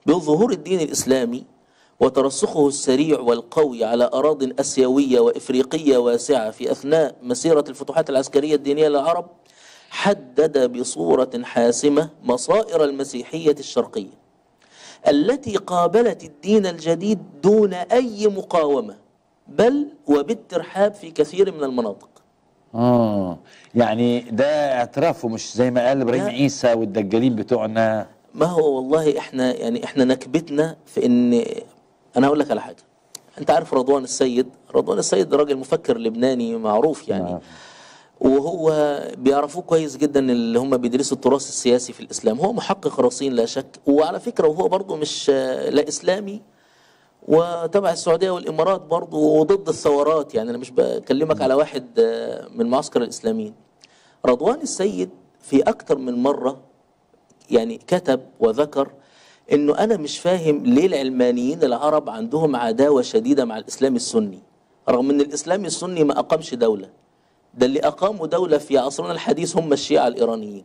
S2: بظهور الدين الإسلامي وترسخه السريع والقوي على أراض أسيوية وإفريقية واسعة في أثناء مسيرة الفتوحات العسكرية الدينية للعرب حدد بصورة حاسمة مصائر المسيحية الشرقية التي قابلت الدين الجديد دون أي مقاومة بل وبالترحاب في كثير من المناطق
S1: اه يعني ده اعترافه مش زي ما قال ابراهيم
S2: لا.
S1: عيسى والدجالين بتوعنا
S2: ما هو والله احنا يعني احنا نكبتنا في ان انا هقول لك على حاجه انت عارف رضوان السيد رضوان السيد ده راجل مفكر لبناني معروف يعني
S1: نعم.
S2: وهو بيعرفوه كويس جدا اللي هم بيدرسوا التراث السياسي في الاسلام هو محقق رصين لا شك وعلى فكره وهو برضه مش آه، لا اسلامي وتبع السعوديه والامارات برضه وضد الثورات يعني انا مش بكلمك على واحد آه، من معسكر الاسلاميين رضوان السيد في اكتر من مره يعني كتب وذكر انه انا مش فاهم ليه العلمانيين العرب عندهم عداوه شديده مع الاسلام السني رغم ان الاسلام السني ما اقامش دوله ده اللي اقاموا دوله في عصرنا الحديث هم الشيعه الايرانيين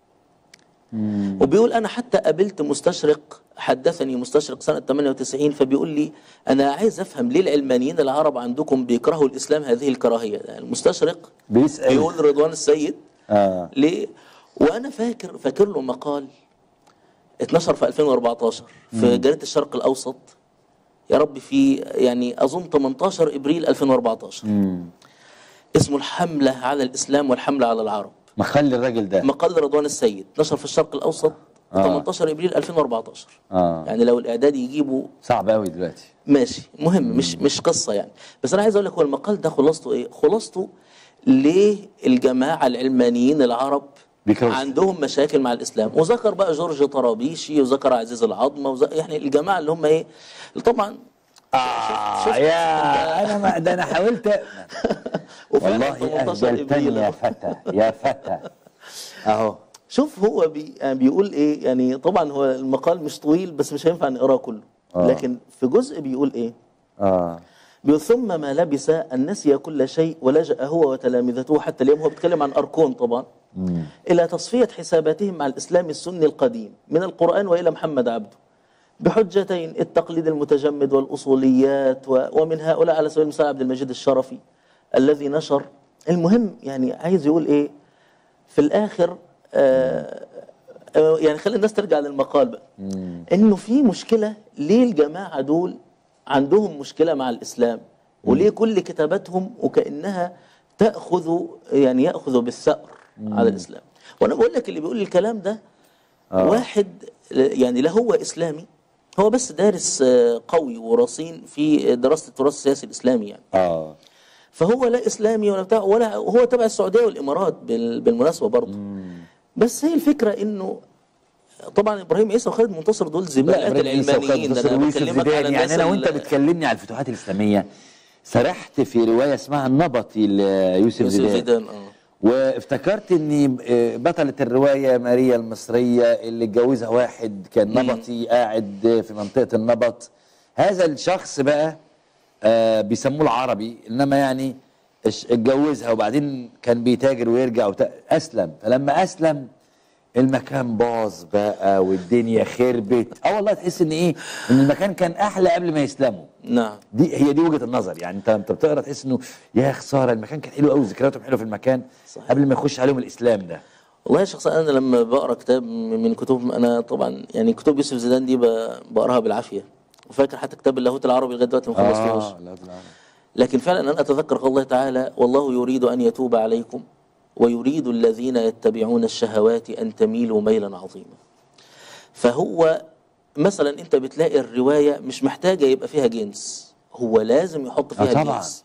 S2: وبيقول انا حتى قابلت مستشرق حدثني مستشرق سنه 98 فبيقول لي انا عايز افهم ليه العلمانيين العرب عندكم بيكرهوا الاسلام هذه الكراهيه المستشرق
S1: بيسأل
S2: بيقول رضوان السيد
S1: اه
S2: ليه؟ وانا فاكر فاكر له مقال اتنشر في 2014 في جريده الشرق الاوسط يا رب في يعني اظن 18 ابريل 2014
S1: امم
S2: اسمه الحمله على الاسلام والحمله على العرب
S1: ما خلي الراجل ده
S2: مقال رضوان السيد نشر في الشرق الاوسط
S1: آه.
S2: 18 ابريل 2014
S1: اه
S2: يعني لو الاعدادي يجيبوا
S1: صعب قوي دلوقتي
S2: ماشي مهم مش مش قصه يعني بس انا عايز اقول لك هو المقال ده خلاصته ايه خلاصته ليه الجماعه العلمانيين العرب
S1: بيكرهوا
S2: عندهم مشاكل مع الاسلام وذكر بقى جورج طرابيشي وذكر عزيز العظمه وز... يعني الجماعه اللي هم ايه طبعا
S1: اه
S2: شفت-
S1: يا انا ما ده انا حاولت
S2: وفعلا
S1: والله
S2: 18
S1: اهجلتني
S2: إبريل.
S1: يا فتى يا فتى اهو
S2: شوف هو بي... يعني بيقول ايه يعني طبعا هو المقال مش طويل بس مش هينفع نقراه كله
S1: آه.
S2: لكن في جزء بيقول ايه
S1: اه
S2: بيقول ثم ما لبس أن نسي كل شيء ولجأ هو وتلامذته حتى اليوم هو بيتكلم عن أركون طبعا
S1: مم.
S2: إلى تصفية حساباتهم مع الإسلام السني القديم من القرآن وإلى محمد عبده بحجتين التقليد المتجمد والأصوليات و- ومن هؤلاء على سبيل المثال عبد المجيد الشرفي الذي نشر المهم يعني عايز يقول إيه في الآخر آه آه، يعني خلي الناس ترجع للمقال بقى
S1: مم.
S2: انه في مشكله ليه الجماعه دول عندهم مشكله مع الاسلام وليه كل كتاباتهم وكانها تاخذ يعني ياخذ بالثأر على الاسلام وانا بقول لك اللي بيقول الكلام ده
S1: آه.
S2: واحد يعني لا هو اسلامي هو بس دارس آه، قوي ورصين في دراسه التراث السياسي الاسلامي يعني
S1: اه
S2: فهو لا اسلامي ولا بتاع ولا هو تبع السعوديه والامارات بال- بالمناسبه برضه بس هي الفكره انه طبعا ابراهيم عيسى وخالد منتصر دول زبالات
S1: إبراهيم عيسى وخالد
S2: العلمانيين
S1: منتصر
S2: انا
S1: ويوسف
S2: بكلمك على
S1: زيدان
S2: الناس
S1: يعني انا وانت
S2: ال-
S1: بتكلمني على الفتوحات الاسلاميه سرحت في روايه اسمها النبطي ليوسف
S2: يوسف
S1: زيدان
S2: زيدان اه
S1: وافتكرت ان بطلة الرواية ماريا المصرية اللي اتجوزها واحد كان نبطي قاعد في منطقة النبط هذا الشخص بقى آه بيسموه العربي انما يعني اش- اتجوزها وبعدين كان بيتاجر ويرجع وت... اسلم فلما اسلم المكان باظ بقى والدنيا خربت اه والله تحس ان ايه ان المكان كان احلى قبل ما يسلموا
S2: نعم
S1: دي هي دي وجهه النظر يعني انت انت بتقرا تحس انه يا خساره المكان كان حلو قوي ذكرياتهم حلوه في المكان
S2: صحيح.
S1: قبل ما يخش عليهم الاسلام ده
S2: والله شخصيا انا لما بقرا كتاب من كتب انا طبعا يعني كتب يوسف زيدان دي ب- بقراها بالعافيه وفاكر حتى كتاب اللاهوت العربي لغايه دلوقتي ما خلصتوش
S1: لا لا لا.
S2: لكن فعلا انا اتذكر قول الله تعالى والله يريد ان يتوب عليكم ويريد الذين يتبعون الشهوات ان تميلوا ميلا عظيما فهو مثلا انت بتلاقي الروايه مش محتاجه يبقى فيها جنس هو لازم يحط فيها
S1: آه طبعا.
S2: جنس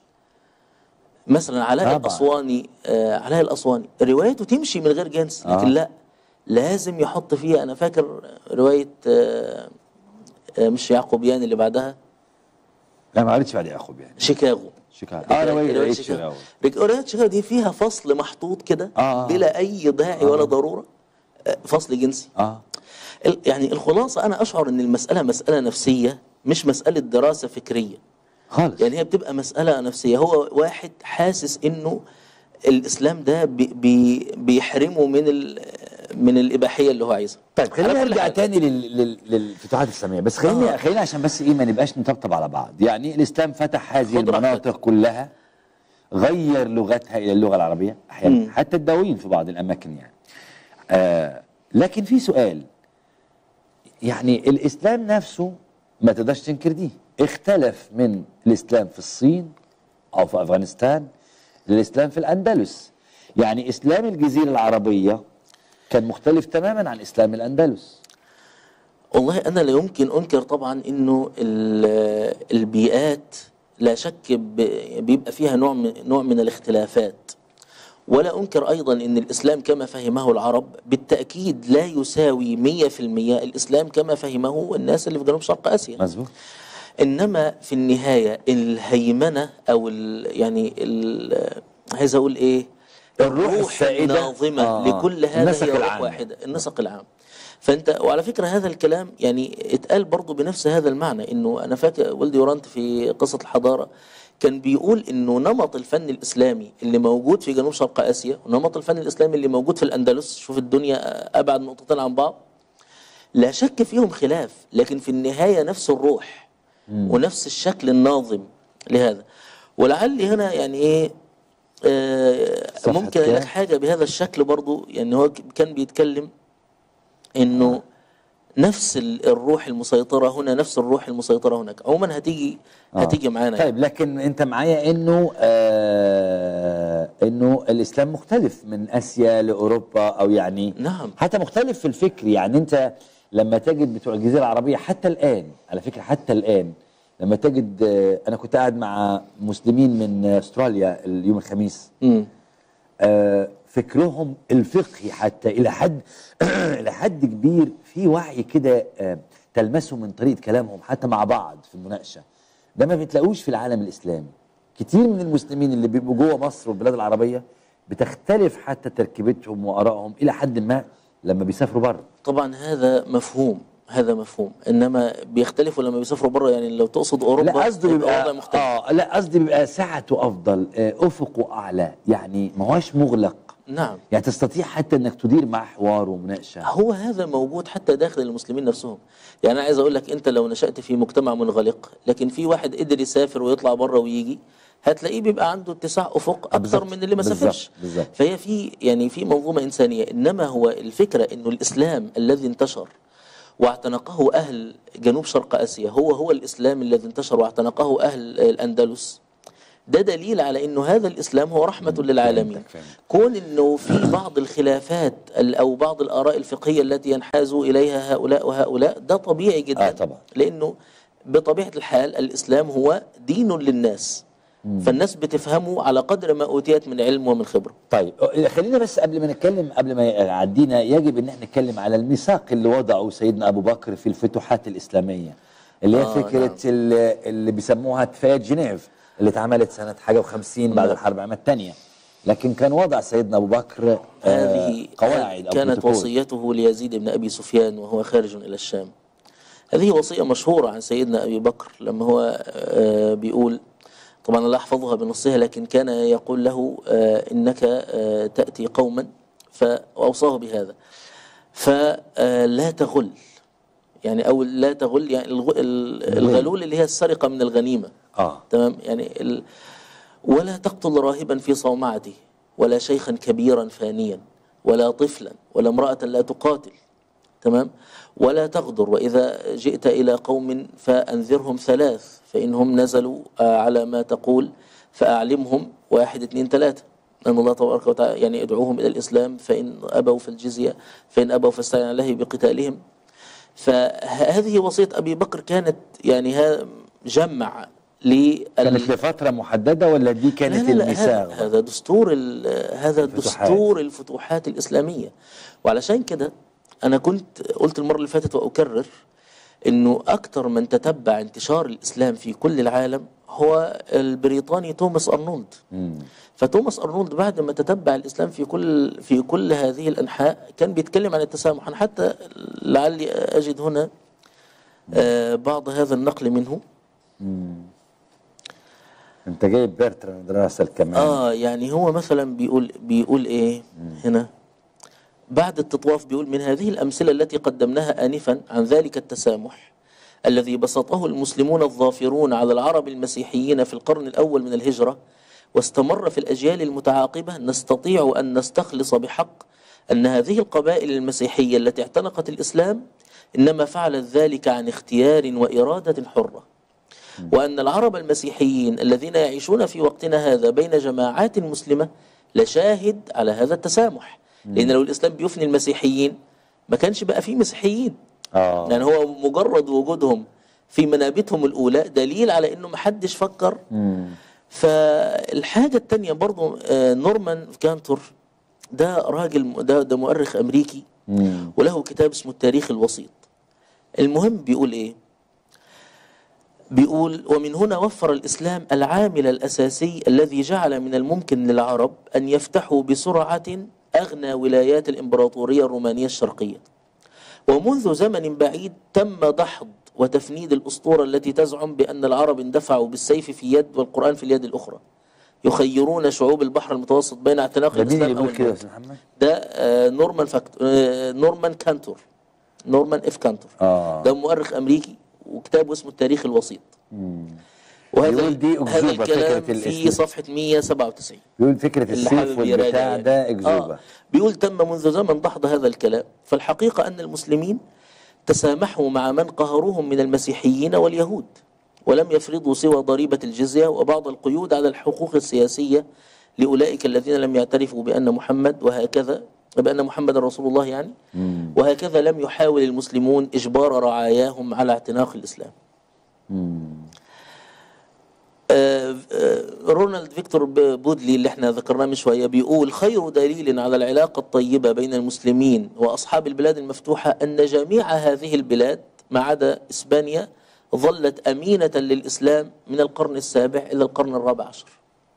S2: مثلا علاء
S1: طبعا.
S2: الاسواني آه علاء الاسواني روايته تمشي من غير جنس لكن
S1: آه.
S2: لا لازم يحط فيها انا فاكر روايه آه آه مش يعقوبيان اللي بعدها
S1: لا ما قريتش بعد يعقوب يعني
S2: شيكاغو
S1: شيكاغو اه روايه
S2: رواية
S1: روايه
S2: شيكاغو.
S1: شيكاغو
S2: رواية شيكاغو دي فيها فصل محطوط كده
S1: آه.
S2: بلا أي داعي ولا ضرورة آه، فصل جنسي
S1: اه
S2: ال- يعني الخلاصة أنا أشعر أن المسألة مسألة نفسية مش مسألة دراسة فكرية
S1: خالص
S2: يعني هي بتبقى مسألة نفسية هو واحد حاسس أنه الإسلام ده بي بي بيحرمه من ال من الاباحيه اللي هو عايزها
S1: طيب خلينا
S2: على كل
S1: نرجع
S2: حال.
S1: تاني لل... لل... للفتوحات الاسلاميه بس خليني
S2: آه.
S1: خلينا عشان بس ايه ما نبقاش نطبطب على بعض يعني الاسلام فتح هذه
S2: خد راحتك.
S1: المناطق كلها غير لغتها الى اللغه العربيه احيانا حتى الدواوين في بعض الاماكن يعني آه لكن في سؤال يعني الاسلام نفسه ما تقدرش تنكر دي اختلف من الاسلام في الصين او في افغانستان للاسلام في الاندلس يعني اسلام الجزيره العربيه كان مختلف تماما عن اسلام الاندلس
S2: والله انا لا يمكن انكر طبعا انه ال- البيئات لا شك ب- بيبقى فيها نوع من نوع من الاختلافات ولا انكر ايضا ان الاسلام كما فهمه العرب بالتاكيد لا يساوي 100% الاسلام كما فهمه الناس اللي في جنوب شرق اسيا
S1: مظبوط
S2: انما في النهايه الهيمنه او ال يعني ال عايز اقول ايه
S1: الروح السائدة.
S2: الناظمه
S1: آه، آه.
S2: لكل هذا
S1: النسق
S2: هي روح
S1: العام.
S2: واحده النسق العام فانت وعلى فكره هذا الكلام يعني اتقال برضه بنفس هذا المعنى انه انا فاكر ولدي يورانت في قصه الحضاره كان بيقول انه نمط الفن الاسلامي اللي موجود في جنوب شرق اسيا ونمط الفن الاسلامي اللي موجود في الاندلس شوف الدنيا ابعد نقطتين عن بعض لا شك فيهم خلاف لكن في النهايه نفس الروح ونفس الشكل الناظم لهذا ولعلي هنا يعني ايه آه
S1: صفحة
S2: ممكن اقول لك
S1: كام؟
S2: حاجه بهذا الشكل برضو يعني هو ك- كان بيتكلم انه نفس ال- الروح المسيطره هنا نفس الروح المسيطره هناك عموما هتيجي هتيجي معانا
S1: طيب لكن انت معايا انه آه انه الاسلام مختلف من اسيا لاوروبا او يعني
S2: نعم.
S1: حتى مختلف في الفكر يعني انت لما تجد بتوع الجزيره العربيه حتى الان على فكره حتى الان لما تجد آه انا كنت قاعد مع مسلمين من استراليا اليوم الخميس
S2: مم.
S1: آه، فكرهم الفقهي حتى الى حد الى حد كبير في وعي كده آه، تلمسه من طريقه كلامهم حتى مع بعض في المناقشه ده ما بتلاقوش في العالم الاسلامي كتير من المسلمين اللي بيبقوا جوه مصر والبلاد العربيه بتختلف حتى تركيبتهم وارائهم الى حد ما لما بيسافروا بره
S2: طبعا هذا مفهوم هذا مفهوم انما بيختلفوا لما بيسافروا بره يعني لو تقصد اوروبا
S1: لا قصده
S2: يبقى
S1: بيبقى
S2: وضع مختلف
S1: اه لا قصدي بيبقى سعته افضل آه افقه اعلى يعني ما هوش مغلق
S2: نعم
S1: يعني تستطيع حتى انك تدير معاه حوار ومناقشه
S2: هو هذا موجود حتى داخل المسلمين نفسهم يعني انا عايز اقول لك انت لو نشأت في مجتمع منغلق لكن في واحد قدر يسافر ويطلع بره ويجي هتلاقيه بيبقى عنده اتساع افق اكثر
S1: بالظبط.
S2: من اللي ما
S1: بالظبط.
S2: سافرش
S1: بالظبط.
S2: فهي في يعني في منظومه انسانيه انما هو الفكره انه الاسلام الذي انتشر واعتنقه اهل جنوب شرق اسيا هو هو الاسلام الذي انتشر واعتنقه اهل الأندلس ده دليل على انه هذا الاسلام هو رحمه للعالمين
S1: فهمتك، فهمتك.
S2: كون انه في بعض الخلافات ال- او بعض الاراء الفقهيه التي ينحاز اليها هؤلاء وهؤلاء ده طبيعي جدا
S1: آه، طبعا.
S2: لانه بطبيعه الحال الاسلام هو دين للناس فالناس بتفهمه على قدر ما اوتيت من علم ومن خبره
S1: طيب خلينا بس قبل ما نتكلم قبل ما يعدينا يجب ان احنا نتكلم على الميثاق اللي وضعه سيدنا ابو بكر في الفتوحات الاسلاميه اللي هي
S2: آه،
S1: فكره
S2: نعم.
S1: اللي, اللي بيسموها اتفاقيه جنيف اللي اتعملت سنه حاجه و50 بعد
S2: نعم.
S1: الحرب العالميه الثانيه لكن كان وضع سيدنا ابو بكر آه،
S2: هذه
S1: قواعد أو
S2: كانت
S1: بروتوكول.
S2: وصيته ليزيد بن ابي سفيان وهو خارج الى الشام هذه وصيه مشهوره عن سيدنا ابي بكر لما هو آه، بيقول طبعا لا احفظها بنصها لكن كان يقول له آه، انك آه، تاتي قوما فاوصاه بهذا فلا تغل يعني او لا تغل يعني الغ- ال- الغلول اللي هي السرقه من الغنيمه
S1: اه
S2: تمام يعني ال... ولا تقتل راهبا في صومعته ولا شيخا كبيرا فانيا ولا طفلا ولا امرأة لا تقاتل تمام ولا تغدر وإذا جئت إلى قوم فأنذرهم ثلاث فإنهم نزلوا آه، على ما تقول فأعلمهم واحد اثنين ثلاثة أن الله تبارك وتعالى يعني ادعوهم إلى الإسلام فإن أبوا فالجزية فإن أبوا فاستعين عليه بقتالهم فهذه وصية أبي بكر كانت يعني ها جمع لل
S1: كانت لفتره محدده ولا دي كانت
S2: لا لا لا
S1: الميثاق
S2: هذا, هذا دستور ال- هذا
S1: الفتوحات.
S2: دستور الفتوحات الإسلامية وعلشان كده أنا كنت قلت المرة اللي فاتت وأكرر إنه أكثر من تتبع انتشار الإسلام في كل العالم هو البريطاني توماس أرنولد
S1: مم.
S2: فتوماس أرنولد بعد ما تتبع الإسلام في كل في كل هذه الأنحاء كان بيتكلم عن التسامح أنا حتى لعلي أجد هنا آه، بعض هذا النقل منه
S1: انت جايب بيرتراند راسل كمان
S2: اه يعني هو مثلا بيقول بيقول ايه هنا بعد التطواف بيقول من هذه الأمثلة التي قدمناها آنفا عن ذلك التسامح الذي بسطه المسلمون الظافرون على العرب المسيحيين في القرن الأول من الهجرة واستمر في الأجيال المتعاقبة نستطيع أن نستخلص بحق أن هذه القبائل المسيحية التي اعتنقت الإسلام إنما فعلت ذلك عن اختيار وإرادة حرة وأن العرب المسيحيين الذين يعيشون في وقتنا هذا بين جماعات مسلمة لشاهد على هذا التسامح لأن لو الإسلام بيفني المسيحيين ما كانش بقى فيه مسيحيين
S1: اه
S2: يعني هو مجرد وجودهم في منابتهم الأولى دليل على أنه محدش فكر
S1: مم.
S2: فالحاجة التانية برضو آه، نورمان كانتور ده راجل ده, ده مؤرخ أمريكي
S1: مم.
S2: وله كتاب اسمه التاريخ الوسيط المهم بيقول ايه بيقول ومن هنا وفر الإسلام العامل الأساسي الذي جعل من الممكن للعرب أن يفتحوا بسرعة أغنى ولايات الإمبراطورية الرومانية الشرقية ومنذ زمن بعيد تم دحض وتفنيد الأسطورة التي تزعم بأن العرب اندفعوا بالسيف في يد والقرآن في اليد الأخرى يخيرون شعوب البحر المتوسط بين اعتناق
S1: ده مين اللي
S2: الإسلام أو
S1: بيقول كده يا
S2: الموت.
S1: استاذ محمد؟
S2: ده آه، نورمان فاكت آه، نورمان كانتور نورمان اف كانتور
S1: اه
S2: ده مؤرخ امريكي وكتابه اسمه التاريخ الوسيط
S1: مم.
S2: وهذا
S1: بيقول دي
S2: هذا
S1: أكذوبة
S2: الكلام
S1: فكرة
S2: في
S1: الإسلام.
S2: صفحه 197
S1: بيقول فكرة
S2: اللي
S1: السيف
S2: حابب يراجع
S1: والبتاع
S2: يعني.
S1: ده أكذوبة
S2: آه بيقول تم منذ زمن دحض هذا الكلام فالحقيقة أن المسلمين تسامحوا مع من قهروهم من المسيحيين واليهود ولم يفرضوا سوى ضريبة الجزية وبعض القيود على الحقوق السياسية لأولئك الذين لم يعترفوا بأن محمد وهكذا بأن محمد رسول الله يعني
S1: مم.
S2: وهكذا لم يحاول المسلمون إجبار رعاياهم على اعتناق الإسلام
S1: مم.
S2: آه، آه، رونالد فيكتور ب- بودلي اللي احنا ذكرناه من شويه بيقول خير دليل على العلاقه الطيبه بين المسلمين واصحاب البلاد المفتوحه ان جميع هذه البلاد ما عدا اسبانيا ظلت امينه للاسلام من القرن السابع الى القرن الرابع عشر.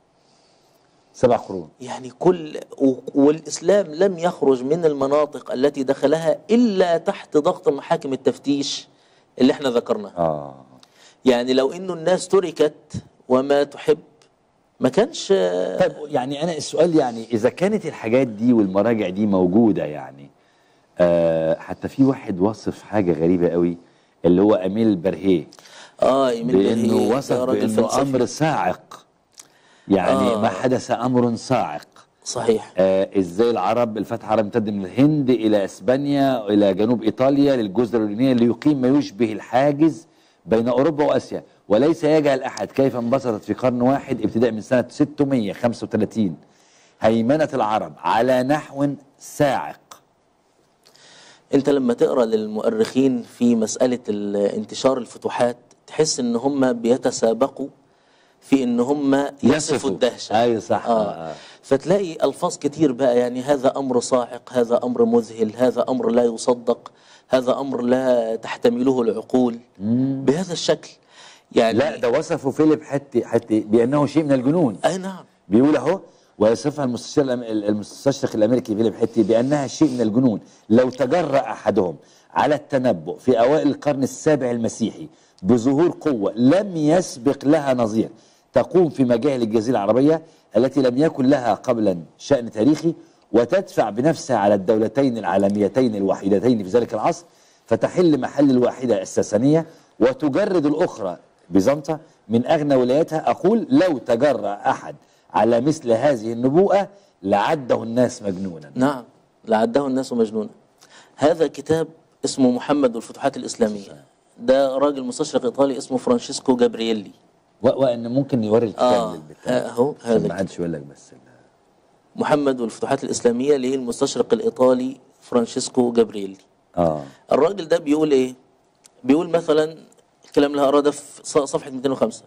S1: سبع قرون
S2: يعني كل و- والاسلام لم يخرج من المناطق التي دخلها الا تحت ضغط محاكم التفتيش اللي احنا ذكرناها.
S1: اه
S2: يعني لو انه الناس تركت وما تحب ما كانش
S1: طيب يعني انا السؤال يعني اذا كانت الحاجات دي والمراجع دي موجوده يعني آه حتى في واحد وصف حاجه غريبه قوي اللي هو اميل برهيه
S2: اه ايميل
S1: بانه
S2: بهيه ده
S1: وصف
S2: راجل
S1: بانه
S2: فلسفي.
S1: امر صاعق يعني
S2: آه.
S1: ما حدث امر صاعق
S2: صحيح
S1: آه ازاي العرب الفتح العربي امتد من الهند الى اسبانيا الى جنوب ايطاليا للجزر اليونانيه ليقيم ما يشبه الحاجز بين اوروبا واسيا وليس يجهل احد كيف انبسطت في قرن واحد ابتداء من سنه 635 هيمنه العرب على نحو صاعق
S2: انت لما تقرا للمؤرخين في مساله ال- انتشار الفتوحات تحس ان هم بيتسابقوا في ان هم يصفوا الدهشه
S1: ايوه صح
S2: آه.
S1: آه.
S2: فتلاقي الفاظ كتير بقى يعني هذا امر صاعق هذا امر مذهل هذا امر لا يصدق هذا امر لا تحتمله العقول بهذا الشكل يعني
S1: لا ده وصفه فيليب حتى حتى بانه شيء من الجنون
S2: اي نعم
S1: بيقول اهو ويصفها المستشار الأم- المستشرق الامريكي فيليب حتي بانها شيء من الجنون لو تجرأ احدهم على التنبؤ في اوائل القرن السابع المسيحي بظهور قوه لم يسبق لها نظير تقوم في مجاهل الجزيره العربيه التي لم يكن لها قبلا شان تاريخي وتدفع بنفسها على الدولتين العالميتين الوحيدتين في ذلك العصر فتحل محل الواحده الساسانيه وتجرد الاخرى بيزنطة من أغنى ولاياتها أقول لو تجرأ أحد على مثل هذه النبوءة لعده الناس مجنونا
S2: نعم لعده الناس مجنونا هذا كتاب اسمه محمد والفتوحات الإسلامية ده راجل مستشرق إيطالي اسمه فرانشيسكو جابرييلي
S1: و- وأن ممكن يوري الكتاب
S2: آه
S1: للبتاع
S2: ها- أهو
S1: عشان
S2: هذا
S1: ما حدش يقول لك بس ال-
S2: محمد والفتوحات الإسلامية للمستشرق الإيطالي فرانشيسكو جابرييلي
S1: اه
S2: الراجل ده بيقول إيه بيقول مثلا الكلام اللي هقراه ده في ص- صفحة 205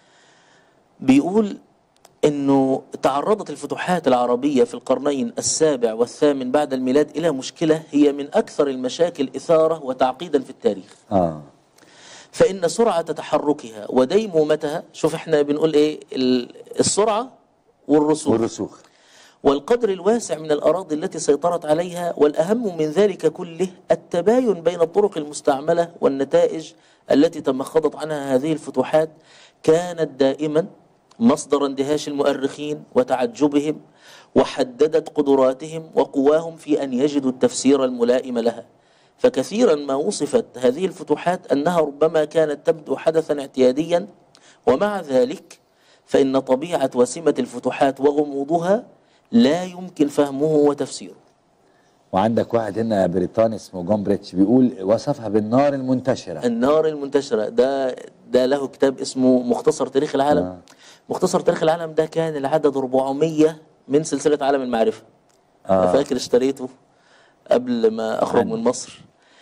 S2: بيقول انه تعرضت الفتوحات العربيه في القرنين السابع والثامن بعد الميلاد الى مشكله هي من اكثر المشاكل اثاره وتعقيدا في التاريخ
S1: اه
S2: فان سرعه تحركها وديمومتها شوف احنا بنقول ايه ال- السرعه والرسوخ
S1: والرسوخ
S2: والقدر الواسع من الأراضي التي سيطرت عليها والأهم من ذلك كله التباين بين الطرق المستعملة والنتائج التي تمخضت عنها هذه الفتوحات كانت دائما مصدر اندهاش المؤرخين وتعجبهم وحددت قدراتهم وقواهم في أن يجدوا التفسير الملائم لها فكثيرا ما وصفت هذه الفتوحات أنها ربما كانت تبدو حدثا اعتياديا ومع ذلك فإن طبيعة وسمة الفتوحات وغموضها لا يمكن فهمه وتفسيره
S1: وعندك واحد هنا بريطاني اسمه جون بريتش بيقول وصفها بالنار المنتشره
S2: النار المنتشرة ده ده له كتاب اسمه مختصر تاريخ العالم
S1: آه.
S2: مختصر تاريخ العالم ده كان العدد 400 من سلسلة عالم المعرفة
S1: آه.
S2: أنا فاكر اشتريته قبل ما أخرج
S1: عنه.
S2: من مصر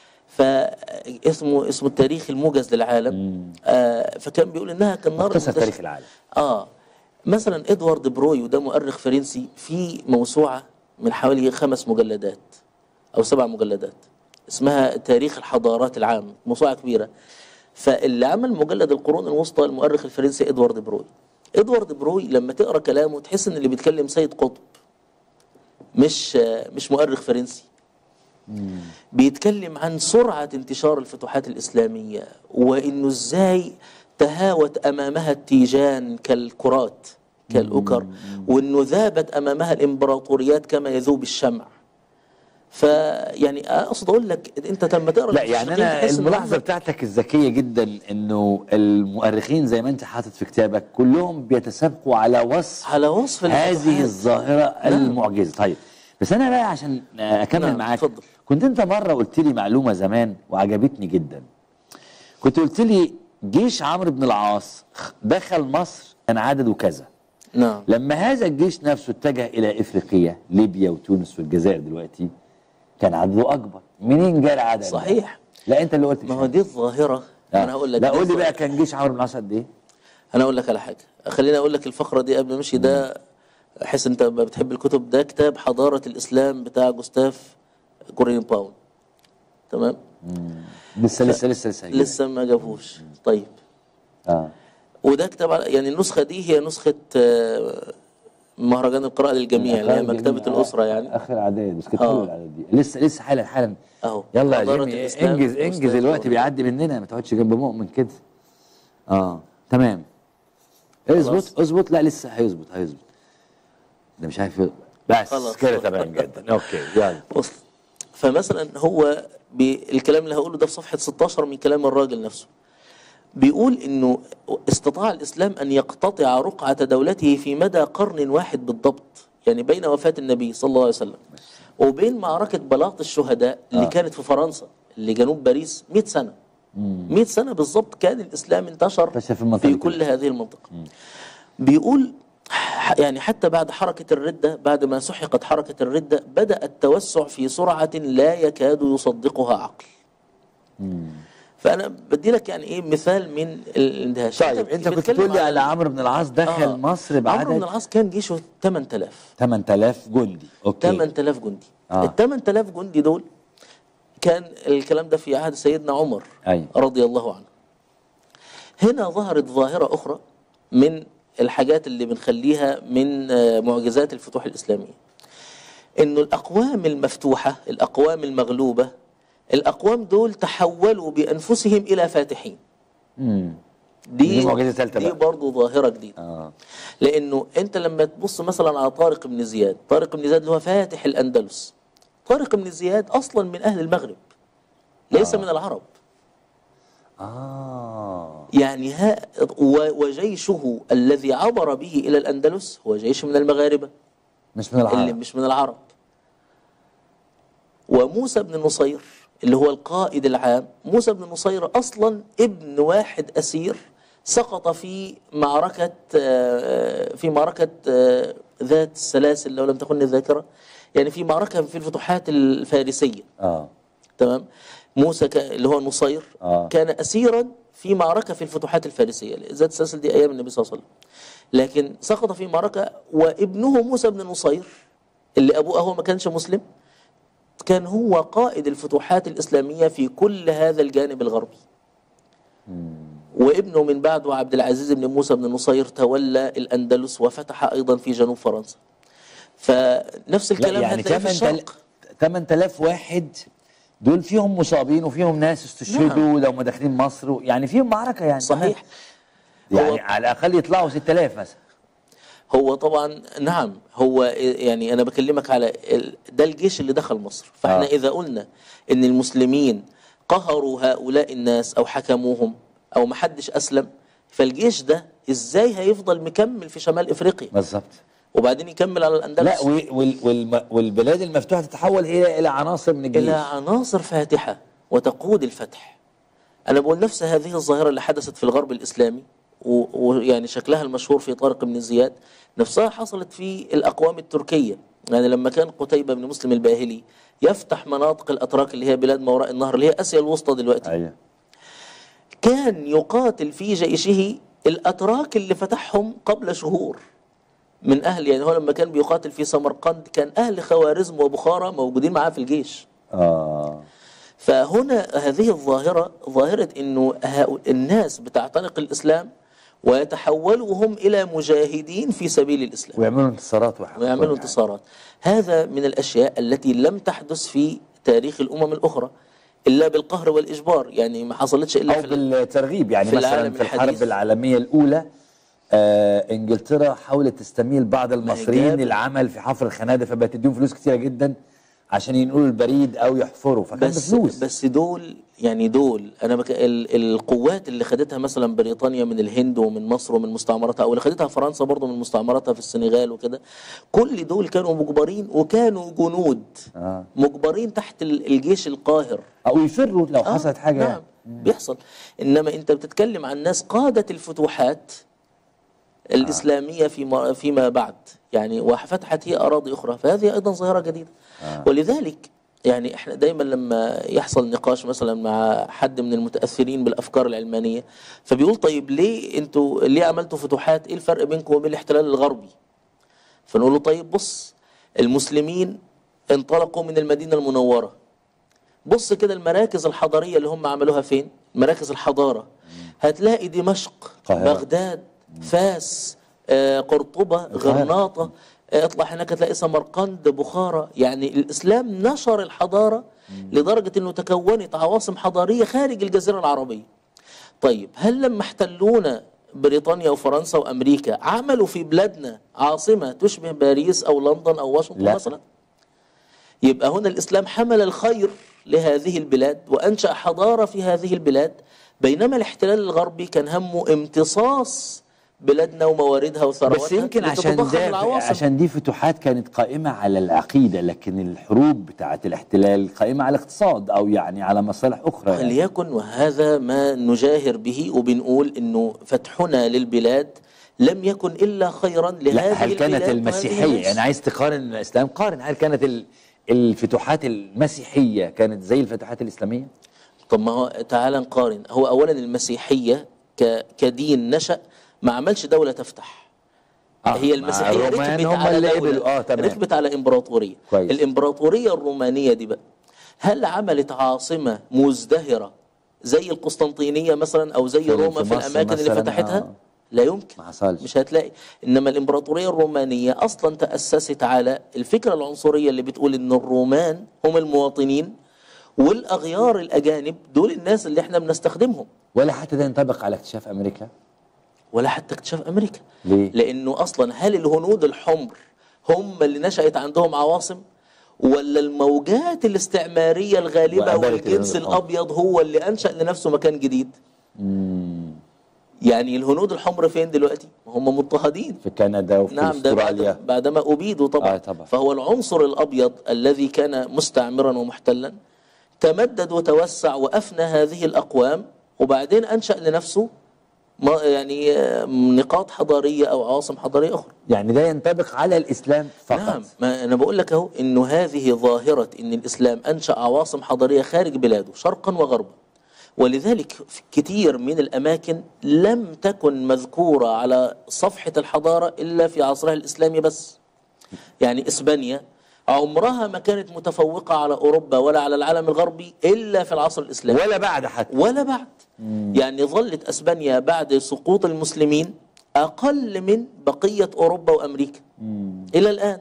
S2: فاسمه اسمه التاريخ الموجز للعالم آه فكان بيقول انها كان نار
S1: مختصر
S2: منتشرة.
S1: تاريخ العالم
S2: اه مثلا ادوارد بروي وده مؤرخ فرنسي في موسوعه من حوالي خمس مجلدات او سبع مجلدات اسمها تاريخ الحضارات العام موسوعه كبيره فاللي عمل مجلد القرون الوسطى المؤرخ الفرنسي ادوارد بروي ادوارد بروي لما تقرا كلامه تحس ان اللي بيتكلم سيد قطب مش آه، مش مؤرخ فرنسي بيتكلم عن سرعة انتشار الفتوحات الإسلامية وإنه إزاي تهاوت أمامها التيجان كالكرات كالأكر وإنه ذابت أمامها الإمبراطوريات كما يذوب الشمع فيعني أقصد أقول لك أنت لما تقرأ
S1: لا يعني
S2: المستشرقين
S1: انا
S2: تحس إن
S1: الملاحظه
S2: هم-
S1: بتاعتك الذكيه جدا انه المؤرخين زي ما انت حاطط في كتابك كلهم بيتسابقوا على وصف
S2: على وصف
S1: هذه
S2: الفتوحات.
S1: الظاهره
S2: نعم.
S1: المعجزه طيب بس انا بقى عشان اكمل
S2: نعم،
S1: معاك
S2: اتفضل.
S1: كنت انت مره قلت لي معلومه زمان وعجبتني جدا كنت قلت لي جيش عمرو بن العاص دخل مصر كان عدده كذا
S2: نعم
S1: لما هذا الجيش نفسه اتجه الى افريقيا ليبيا وتونس والجزائر دلوقتي كان عدده اكبر منين جاء العدد ده؟
S2: صحيح.
S1: لا انت اللي قلت
S2: ما
S1: مش
S2: هو
S1: أنا.
S2: دي الظاهرة
S1: آه.
S2: أنا هقول لك
S1: لا
S2: دي
S1: قول لي بقى
S2: الظاهرة.
S1: كان جيش عمرو بن العاص قد ايه
S2: أنا أقول لك على حاجة خليني أقول لك الفقرة دي قبل ما أمشي ده أحس أنت ما بتحب الكتب ده كتاب حضارة الإسلام بتاع جوستاف جورين باون تمام
S1: لسه لسه لسه لسه هيجي.
S2: لسه ما جابوش طيب
S1: اه
S2: وده كتاب على- يعني النسخة دي هي نسخة آه، مهرجان القراءة للجميع اللي هي
S1: الأخير
S2: مكتبة
S1: جميل.
S2: الأسرة
S1: آه،
S2: يعني
S1: اخر اعداد بس كانت
S2: آه.
S1: حلوه الاعداد دي لسه لسه حالا حالا
S2: أهو
S1: يلا يا
S2: حضارة
S1: جيمي
S2: الإسلام
S1: انجز انجز
S2: أستاذ
S1: الوقت
S2: جورين.
S1: بيعدي مننا ما تقعدش جنب مؤمن كده اه تمام اظبط اظبط لا لسه هيظبط هيظبط ده مش عارف يظبط. بس
S2: خلاص.
S1: كده تمام جدا اوكي يلا
S2: وصل فمثلا هو بي- الكلام اللي هقوله ده في صفحة 16 من كلام الراجل نفسه بيقول انه استطاع الاسلام ان يقتطع رقعة دولته في مدى قرن واحد بالضبط يعني بين وفاة النبي صلى الله عليه وسلم وبين معركة بلاط الشهداء اللي
S1: آه.
S2: كانت في فرنسا اللي جنوب باريس 100 سنة 100 سنة بالضبط كان الاسلام انتشر
S1: انتشر في المنطقة
S2: في
S1: دي
S2: كل هذه المنطقة بيقول ح- يعني حتى بعد حركة الردة بعد ما سحقت حركة الردة بدأ التوسع في سرعة لا يكاد يصدقها عقل فأنا بدي لك يعني إيه مثال من الاندهاش
S1: طيب انت كنت
S2: بتتكلم
S1: تقول لي على
S2: على
S1: عمرو بن العاص دخل
S2: آه.
S1: مصر
S2: عمرو بن
S1: بعدد
S2: العاص كان جيشه 8000
S1: 8000 جندي اوكي
S2: 8000 جندي
S1: آه.
S2: ال 8000 جندي دول كان الكلام ده في عهد سيدنا عمر
S1: أيوة.
S2: رضي الله عنه هنا ظهرت ظاهرة أخرى من الحاجات اللي بنخليها من آه، معجزات الفتوح الإسلامية إنه الأقوام المفتوحة الأقوام المغلوبة الأقوام دول تحولوا بأنفسهم إلى فاتحين
S1: امم
S2: دي
S1: دي معجزة ثالثة
S2: دي
S1: بقى.
S2: برضه ظاهرة جديدة
S1: اه
S2: لانه انت لما تبص مثلا على طارق بن زياد طارق بن زياد اللي هو فاتح الاندلس طارق بن زياد اصلا من اهل المغرب ليس
S1: آه.
S2: من العرب
S1: اه
S2: يعني ها و- وجيشه الذي عبر به الى الاندلس هو جيش من المغاربه
S1: مش من
S2: اللي
S1: العرب
S2: مش من العرب وموسى بن نصير اللي هو القائد العام موسى بن نصير اصلا ابن واحد اسير سقط في معركة آه، في معركة آه، ذات السلاسل لو لم تخن الذاكرة يعني في معركة في الفتوحات الفارسية
S1: اه
S2: تمام موسى ك... اللي هو نصير
S1: آه.
S2: كان اسيرا في معركه في الفتوحات الفارسيه ذات السلاسل دي ايام النبي صلى الله عليه وسلم لكن سقط في معركه وابنه موسى بن نصير اللي ابوه هو ما كانش مسلم كان هو قائد الفتوحات الاسلاميه في كل هذا الجانب الغربي وابنه من بعده عبد العزيز بن موسى بن نصير تولى الاندلس وفتح ايضا في جنوب فرنسا فنفس
S1: لا
S2: الكلام
S1: يعني
S2: هتلاقيه في
S1: 8000
S2: الشرق
S1: 8000 واحد دول فيهم مصابين وفيهم ناس استشهدوا
S2: نعم.
S1: لو ما داخلين مصر يعني فيهم معركه يعني
S2: صحيح
S1: يعني
S2: هو-
S1: على الاقل يطلعوا 6000 مثلا
S2: هو طبعا نعم هو يعني انا بكلمك على ال- ده الجيش اللي دخل مصر فاحنا
S1: آه.
S2: آه. اذا قلنا ان المسلمين قهروا هؤلاء الناس او حكموهم او ما حدش اسلم فالجيش ده ازاي هيفضل مكمل في شمال افريقيا
S1: بالظبط
S2: وبعدين يكمل على الاندلس
S1: لا وال- وال- والم- والبلاد المفتوحه تتحول الى الى عناصر من الجيش
S2: إلى عناصر فاتحة وتقود الفتح أنا بقول نفس هذه الظاهرة اللي حدثت في الغرب الإسلامي و- ويعني شكلها المشهور في طارق بن زياد نفسها حصلت في الأقوام التركية يعني لما كان قتيبة بن مسلم الباهلي يفتح مناطق الأتراك اللي هي بلاد ما وراء النهر اللي هي آسيا الوسطى دلوقتي
S1: ايوه
S2: كان يقاتل في جيشه الأتراك اللي فتحهم قبل شهور من أهل يعني هو لما كان بيقاتل في سمرقند كان أهل خوارزم وبخارى موجودين معاه في الجيش
S1: اه
S2: فهنا هذه الظاهرة ظاهرة أنه هؤ- الناس بتعتنق الإسلام ويتحولوا هم إلى مجاهدين في سبيل الإسلام
S1: ويعملوا انتصارات وحق
S2: ويعملوا انتصارات هذا من الأشياء التي لم تحدث في تاريخ الأمم الأخرى إلا بالقهر والإجبار يعني ما حصلتش إلا
S1: او
S2: في ال-
S1: بالترغيب يعني
S2: في
S1: مثلا
S2: العالم
S1: في الحرب
S2: الحديث.
S1: العالميه الاولى آه انجلترا حاولت تستميل بعض المصريين
S2: جاب-
S1: للعمل في حفر الخنادق فبقت تديهم فلوس كتيره جدا عشان ينقلوا البريد او يحفروا فكان
S2: بس
S1: بفلوس
S2: بس دول يعني دول انا بك ال القوات اللي خدتها مثلا بريطانيا من الهند ومن مصر ومن مستعمراتها او اللي خدتها فرنسا برضه من مستعمراتها في السنغال وكده كل دول كانوا مجبرين وكانوا جنود
S1: آه.
S2: مجبرين تحت ال- الجيش القاهر
S1: او يفروا لو
S2: آه،
S1: حصلت حاجه
S2: نعم
S1: يعني.
S2: بيحصل انما انت بتتكلم عن ناس قادت الفتوحات الإسلامية فيما فيما بعد يعني وفتحت هي أراضي أخرى فهذه أيضا ظاهرة جديدة ولذلك يعني احنا دايما لما يحصل نقاش مثلا مع حد من المتاثرين بالافكار العلمانيه فبيقول طيب ليه انتوا ليه عملتوا فتوحات؟ ايه الفرق بينكم وبين الاحتلال الغربي؟ فنقول له طيب بص المسلمين انطلقوا من المدينه المنوره بص كده المراكز الحضاريه اللي هم عملوها فين؟ مراكز الحضاره هتلاقي دمشق
S1: القاهرة.
S2: بغداد فاس آه، قرطبه
S1: القاهرة.
S2: غرناطه آه، اطلع هناك تلاقي سمرقند بخارى يعني الاسلام نشر الحضاره لدرجه انه تكونت عواصم حضاريه خارج الجزيره العربيه طيب هل لما احتلونا بريطانيا وفرنسا وامريكا عملوا في بلادنا عاصمه تشبه باريس او لندن او واشنطن
S1: لا.
S2: مثلا يبقى هنا الإسلام حمل الخير لهذه البلاد وأنشأ حضارة في هذه البلاد بينما الاحتلال الغربي كان همه امتصاص بلادنا ومواردها وثرواتها
S1: بس يمكن عشان
S2: لتتضخم
S1: ده
S2: العواصم.
S1: عشان دي فتوحات كانت قائمه على العقيده لكن الحروب بتاعت الاحتلال قائمه على الاقتصاد او يعني على مصالح اخرى يعني.
S2: ليكن وهذا ما نجاهر به وبنقول انه فتحنا للبلاد لم يكن الا خيرا لهذه
S1: لا هل
S2: البلاد
S1: كانت
S2: وهذه
S1: المسيحيه
S2: الناس.
S1: يعني عايز تقارن الاسلام قارن هل كانت ال- الفتوحات المسيحيه كانت زي الفتوحات الاسلاميه؟
S2: طب ما هو تعال نقارن هو اولا المسيحيه ك... كدين نشا ما عملش دوله تفتح
S1: آه،
S2: هي
S1: مع
S2: المسيحيه
S1: الرومان
S2: ركبت
S1: هم
S2: على
S1: اللي
S2: دولة
S1: قبلوا اه تمام
S2: ركبت على امبراطوريه
S1: كويس.
S2: الامبراطوريه الرومانيه دي بقى هل عملت عاصمه مزدهره زي القسطنطينيه مثلا او زي
S1: في-
S2: روما
S1: في
S2: في,
S1: مصر
S2: الاماكن اللي
S1: مثلاً،
S2: فتحتها
S1: آه.
S2: لا يمكن
S1: ما حصلش
S2: مش هتلاقي انما الامبراطوريه الرومانيه اصلا تاسست على الفكره العنصريه اللي بتقول ان الرومان هم المواطنين والاغيار الاجانب دول الناس اللي احنا بنستخدمهم
S1: ولا حتى ده ينطبق على اكتشاف امريكا
S2: ولا حتى اكتشاف امريكا
S1: ليه؟
S2: لانه اصلا هل الهنود الحمر هم اللي نشات عندهم عواصم ولا الموجات الاستعماريه الغالبه
S1: وقبلت
S2: والجنس
S1: الهنود الحمر.
S2: الابيض هو اللي انشا لنفسه مكان جديد
S1: مم.
S2: يعني الهنود الحمر فين دلوقتي هم مضطهدين
S1: في كندا وفي
S2: نعم ده
S1: استراليا
S2: بعد بعدما أبيدوا طبعا.
S1: آه طبعا.
S2: فهو العنصر الأبيض الذي كان مستعمرا ومحتلا تمدد وتوسع وأفنى هذه الأقوام وبعدين أنشأ لنفسه ما- يعني آه، نقاط حضارية أو عواصم حضارية أخرى
S1: يعني ده ينطبق على الاسلام فقط
S2: نعم ما أنا بقول لك أهو إنه هذه ظاهرة إن الإسلام أنشأ عواصم حضارية خارج بلاده شرقا وغربا ولذلك في كتير من الأماكن لم تكن مذكورة على صفحة الحضارة إلا في عصرها الإسلامي بس يعني إسبانيا عمرها ما كانت متفوقة على أوروبا ولا على العالم الغربي إلا في العصر الإسلامي
S1: ولا بعد حتى
S2: ولا بعد يعني ظلت اسبانيا بعد سقوط المسلمين اقل من بقيه اوروبا وامريكا الى الان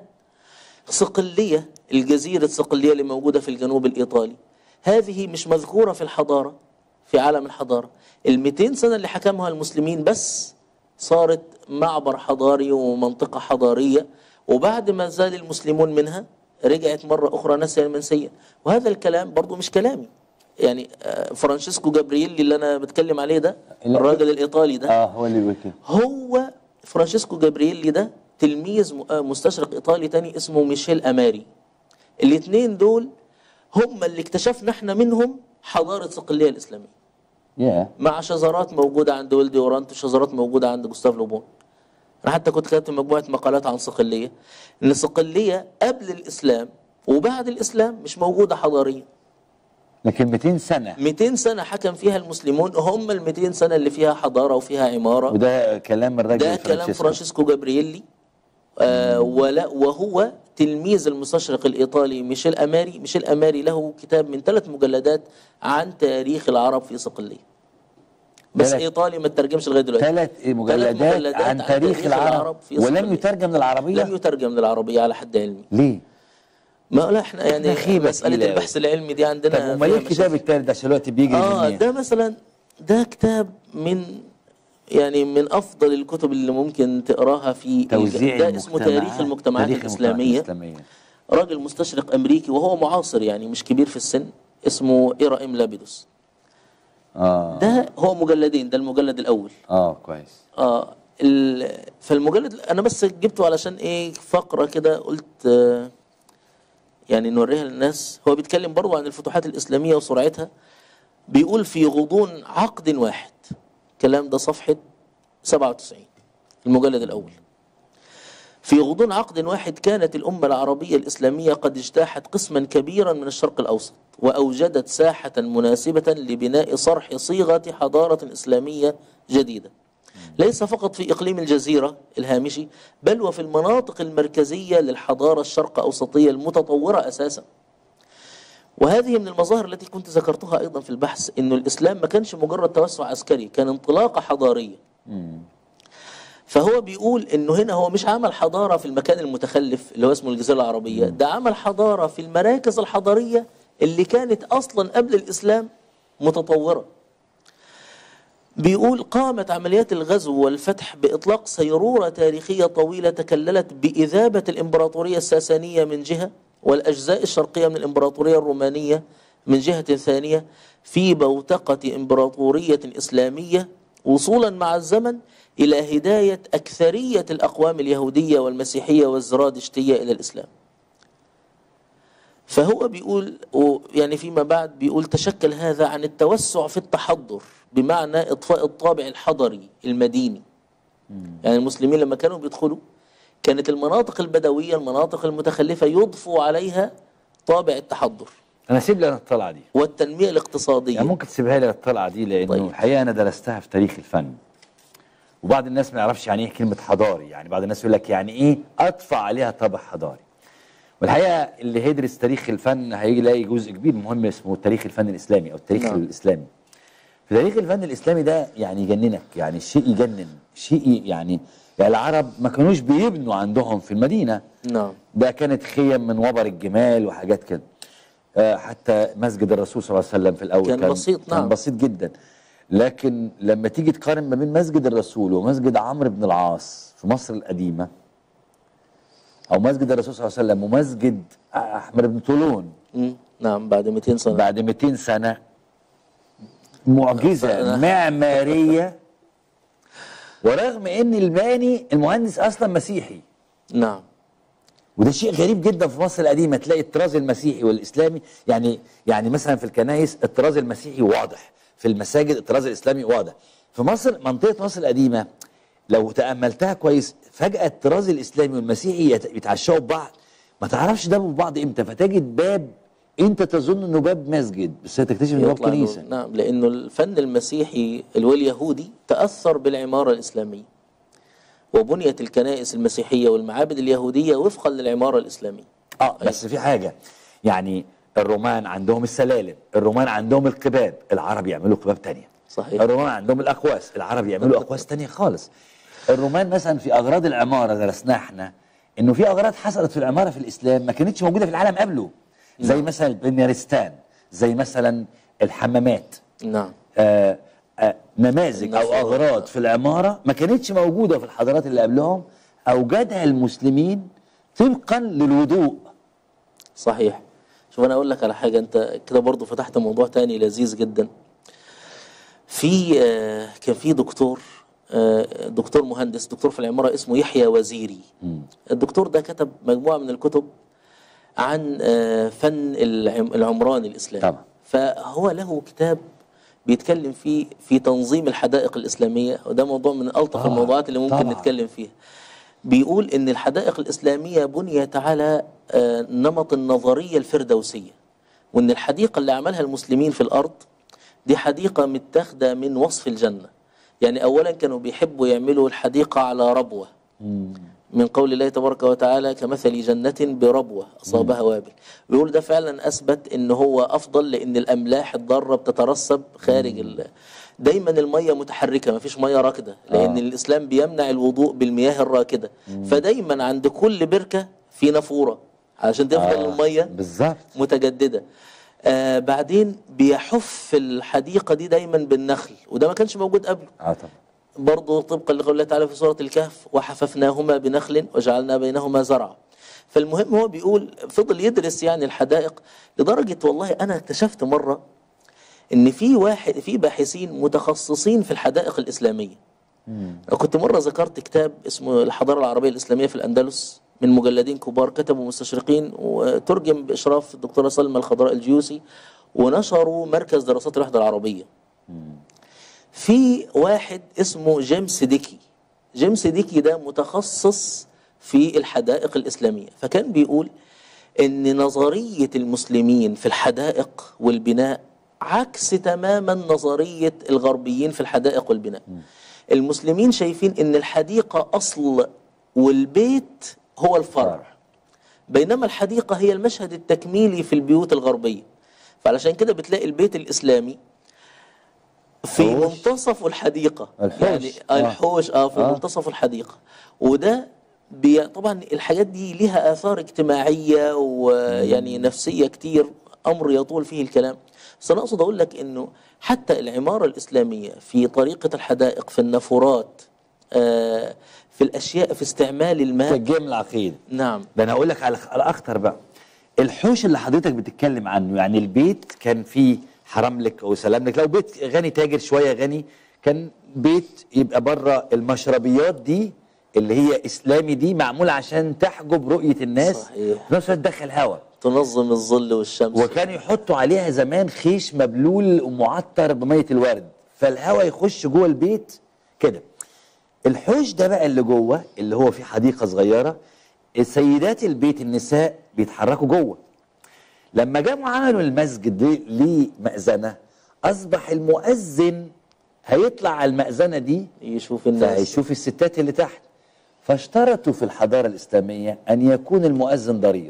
S2: صقليه الجزيره صقليه اللي موجوده في الجنوب الايطالي هذه مش مذكوره في الحضاره في عالم الحضاره ال 200 سنه اللي حكمها المسلمين بس صارت معبر حضاري ومنطقة حضارية وبعد ما زال المسلمون منها رجعت مرة أخرى نسيا منسيا وهذا الكلام برضو مش كلامي يعني آه، فرانشيسكو جابرييلي اللي أنا بتكلم عليه ده
S1: لا.
S2: الراجل الإيطالي ده
S1: اه هو اللي بيقول كده
S2: هو فرانشيسكو جابرييلي ده تلميذ م- آه، مستشرق ايطالي تاني اسمه ميشيل اماري الاثنين دول هم اللي اكتشفنا احنا منهم حضاره صقليه الاسلاميه
S1: يا
S2: مع شذرات موجوده عند ولدي اورانت وشذرات موجوده عند جوستاف لوبون انا حتى كنت كاتب مجموعه مقالات عن صقليه ان صقليه قبل الاسلام وبعد الاسلام مش موجوده حضاريا
S1: لكن 200 سنه
S2: 200 سنه حكم فيها المسلمون هم ال 200 سنه اللي فيها حضاره وفيها عماره
S1: وده كلام الراجل
S2: ده كلام فرانشيسكو جابرييلي آه ولا وهو تلميذ المستشرق الايطالي ميشيل اماري ميشيل اماري له كتاب من ثلاث مجلدات عن تاريخ العرب في صقليه بس
S1: تلات-
S2: ايطالي ما ترجمش لغايه دلوقتي
S1: ثلاث مجلدات,
S2: مجلدات
S1: عن تاريخ العرب
S2: في
S1: ولم
S2: صقلية.
S1: يترجم للعربيه
S2: لم يترجم للعربيه على حد علمي
S1: ليه؟
S2: ما لا احنا يعني
S1: خيبة
S2: مساله
S1: تقيلة أوي.
S2: البحث العلمي دي عندنا
S1: طب امال
S2: فيها
S1: ايه الكتاب
S2: مشاكل.
S1: الثالث ده عشان الوقت بيجري
S2: اه
S1: مني
S2: ده مثلا ده كتاب من يعني من افضل الكتب اللي ممكن تقراها في
S1: توزيع
S2: ده اسمه تاريخ المجتمعات
S1: تاريخ
S2: الاسلاميه
S1: الإسلامية.
S2: راجل مستشرق امريكي وهو معاصر يعني مش كبير في السن اسمه ايرائيم لابيدوس
S1: اه
S2: ده هو مجلدين ده المجلد الاول
S1: اه كويس
S2: اه ال... فالمجلد انا بس جبته علشان ايه فقره كده قلت آه يعني نوريها للناس هو بيتكلم برضه عن الفتوحات الاسلاميه وسرعتها بيقول في غضون عقد واحد الكلام ده صفحه 97 المجلد الاول في غضون عقد واحد كانت الأمة العربية الإسلامية قد اجتاحت قسما كبيرا من الشرق الأوسط وأوجدت ساحة مناسبة لبناء صرح صيغة حضارة إسلامية جديدة ليس فقط في إقليم الجزيرة الهامشي بل وفي المناطق المركزية للحضارة الشرق أوسطية المتطورة أساسا وهذه من المظاهر التي كنت ذكرتها أيضا في البحث أن الإسلام ما كانش مجرد توسع عسكري كان انطلاقة حضارية فهو بيقول انه هنا هو مش عمل حضاره في المكان المتخلف اللي هو اسمه الجزيره العربيه ده عمل حضاره في المراكز الحضاريه اللي كانت اصلا قبل الاسلام متطوره بيقول قامت عمليات الغزو والفتح باطلاق سيروره تاريخيه طويله تكللت باذابه الامبراطوريه الساسانيه من جهه والاجزاء الشرقيه من الامبراطوريه الرومانيه من جهه ثانيه في بوتقه امبراطوريه اسلاميه وصولا مع الزمن الى هدايه اكثريه الاقوام اليهوديه والمسيحيه والزرادشتيه الى الاسلام. فهو بيقول و- يعني فيما بعد بيقول تشكل هذا عن التوسع في التحضر بمعنى اطفاء الطابع الحضري المديني. يعني المسلمين لما كانوا بيدخلوا كانت المناطق البدويه المناطق المتخلفه يضفوا عليها طابع التحضر
S1: انا سيب لي انا الطلعه دي
S2: والتنميه الاقتصاديه.
S1: يعني ممكن تسيبها لي الطلعه دي لانه
S2: طيب.
S1: الحقيقه انا درستها في تاريخ الفن وبعض الناس ما يعرفش يعني ايه كلمه حضاري يعني بعض الناس يقول لك يعني ايه ادفع عليها طابع حضاري والحقيقه اللي هيدرس تاريخ الفن هيجي يلاقي جزء كبير مهم اسمه تاريخ الفن الاسلامي او التاريخ
S2: نعم.
S1: الاسلامي في تاريخ الفن الاسلامي ده يعني يجننك يعني شيء يجنن شيء يعني يعني العرب ما كانوش بيبنوا عندهم في المدينه
S2: نعم
S1: ده كانت خيم من وبر الجمال وحاجات كده آه، حتى مسجد الرسول صلى الله عليه وسلم في الاول
S2: كان بسيط،
S1: كان
S2: نعم.
S1: بسيط جدا لكن لما تيجي تقارن ما بين مسجد الرسول ومسجد عمرو بن العاص في مصر القديمه او مسجد الرسول صلى الله عليه وسلم ومسجد احمد بن طولون
S2: مم. نعم بعد 200 سنه
S1: بعد 200 سنه معجزه
S2: ف-
S1: معماريه ورغم ان الباني المهندس اصلا مسيحي
S2: نعم
S1: وده شيء غريب جدا في مصر القديمه تلاقي الطراز المسيحي والاسلامي يعني يعني مثلا في الكنائس الطراز المسيحي واضح في المساجد الطراز الاسلامي واضح في مصر منطقه مصر القديمه لو تاملتها كويس فجاه الطراز الاسلامي والمسيحي يت- يتعشقوا ببعض ما تعرفش ده ببعض امتى فتجد باب انت تظن انه باب مسجد بس تكتشف انه باب
S2: يطلع
S1: كنيسه
S2: نور. نعم لانه الفن المسيحي واليهودي تاثر بالعماره الاسلاميه وبنيت الكنائس المسيحيه والمعابد اليهوديه وفقا للعماره الاسلاميه
S1: اه بس في حاجه يعني الرومان عندهم السلالم الرومان عندهم القباب العرب يعملوا قباب تانية
S2: صحيح.
S1: الرومان عندهم الاقواس العرب يعملوا اقواس تانية خالص الرومان مثلا في اغراض العماره درسناها احنا انه في اغراض حصلت في العماره في الاسلام ما كانتش موجوده في العالم قبله زي مثلا البنيارستان زي مثلا الحمامات
S2: نعم
S1: آه آه، نماذج او
S2: النافورة.
S1: اغراض في العماره ما كانتش موجوده في الحضارات اللي قبلهم اوجدها المسلمين طبقا للوضوء
S2: صحيح شوف انا اقول لك على حاجه انت كده برضو فتحت موضوع تاني لذيذ جدا في آه، كان في دكتور آه، دكتور مهندس دكتور في العماره اسمه يحيى وزيري الدكتور ده كتب مجموعه من الكتب عن آه، فن العم- العمران الاسلامي
S1: طبعا.
S2: فهو له كتاب بيتكلم فيه في تنظيم الحدائق الاسلاميه وده موضوع من الطف
S1: آه،
S2: الموضوعات اللي ممكن
S1: طبعا.
S2: نتكلم فيها بيقول ان الحدائق الاسلاميه بنيت على آه، نمط النظريه الفردوسيه وان الحديقه اللي عملها المسلمين في الارض دي حديقه متاخده من وصف الجنه يعني اولا كانوا بيحبوا يعملوا الحديقه على ربوه من قول الله تبارك وتعالى كمثل جنة بربوة أصابها وابل بيقول ده فعلا أثبت إن هو أفضل لأن الأملاح الضارة بتترسب خارج ال... دايما المية متحركة ما فيش مية راكدة لأن
S1: آه.
S2: الإسلام بيمنع الوضوء بالمياه الراكدة فدايما عند كل بركة في نافورة علشان تفضل
S1: آه،
S2: المية
S1: بالظبط
S2: متجدده آه بعدين بيحف الحديقه دي دايما بالنخل وده ما كانش موجود قبله
S1: اه طبعا
S2: برضه طبقا لقول الله تعالى في سوره الكهف وحففناهما بنخل وجعلنا بينهما زرعا فالمهم هو بيقول فضل يدرس يعني الحدائق لدرجه والله انا اكتشفت مره ان في واحد في باحثين متخصصين في الحدائق الاسلاميه أنا كنت مرة ذكرت كتاب اسمه الحضارة العربية الإسلامية في الأندلس من مجلدين كبار كتبوا مستشرقين وترجم بإشراف الدكتورة سلمى الخضراء الجيوسي ونشروا مركز دراسات الوحدة العربية في واحد اسمه جيمس ديكي جيمس ديكي ده متخصص في الحدائق الإسلامية فكان بيقول ان نظرية المسلمين في الحدائق والبناء عكس تماما نظرية الغربيين في الحدائق والبناء المسلمين شايفين ان الحديقة اصل والبيت هو الفرع بينما الحديقة هي المشهد التكميلي في البيوت الغربية فعلشان كده بتلاقي البيت الإسلامي في
S1: حوش.
S2: منتصف الحديقة
S1: الحوش.
S2: يعني
S1: آه.
S2: الحوش اه في
S1: آه.
S2: منتصف الحديقة وده بي طبعا الحاجات دي ليها آثار اجتماعية ويعني نفسية كتير أمر يطول فيه الكلام بس أنا أقصد أقول لك إنه حتى العمارة الإسلامية في طريقة الحدائق في النافورات آه في الأشياء في استعمال الماء
S1: تجمع العقيده
S2: نعم
S1: ده انا اقول لك على على اخطر بقى الحوش اللي حضرتك بتتكلم عنه يعني البيت كان فيه حرام لك او سلام لك لو بيت غني تاجر شويه غني كان بيت يبقى بره المشربيات دي اللي هي اسلامي دي معموله عشان تحجب رؤيه الناس
S2: صحيح.
S1: في نفس الوقت تدخل هواء
S2: تنظم الظل والشمس
S1: وكانوا يحطوا عليها زمان خيش مبلول ومعطر بميه الورد فالهواء يخش جوه البيت كده الحوش ده بقى اللي جوه اللي هو في حديقه صغيره السيدات البيت النساء بيتحركوا جوه لما جابوا عملوا المسجد دي ليه مأذنه اصبح المؤذن هيطلع على المأذنه دي
S2: يشوف الناس
S1: فهيشوف الستات اللي تحت فاشترطوا في الحضاره الاسلاميه ان يكون المؤذن ضرير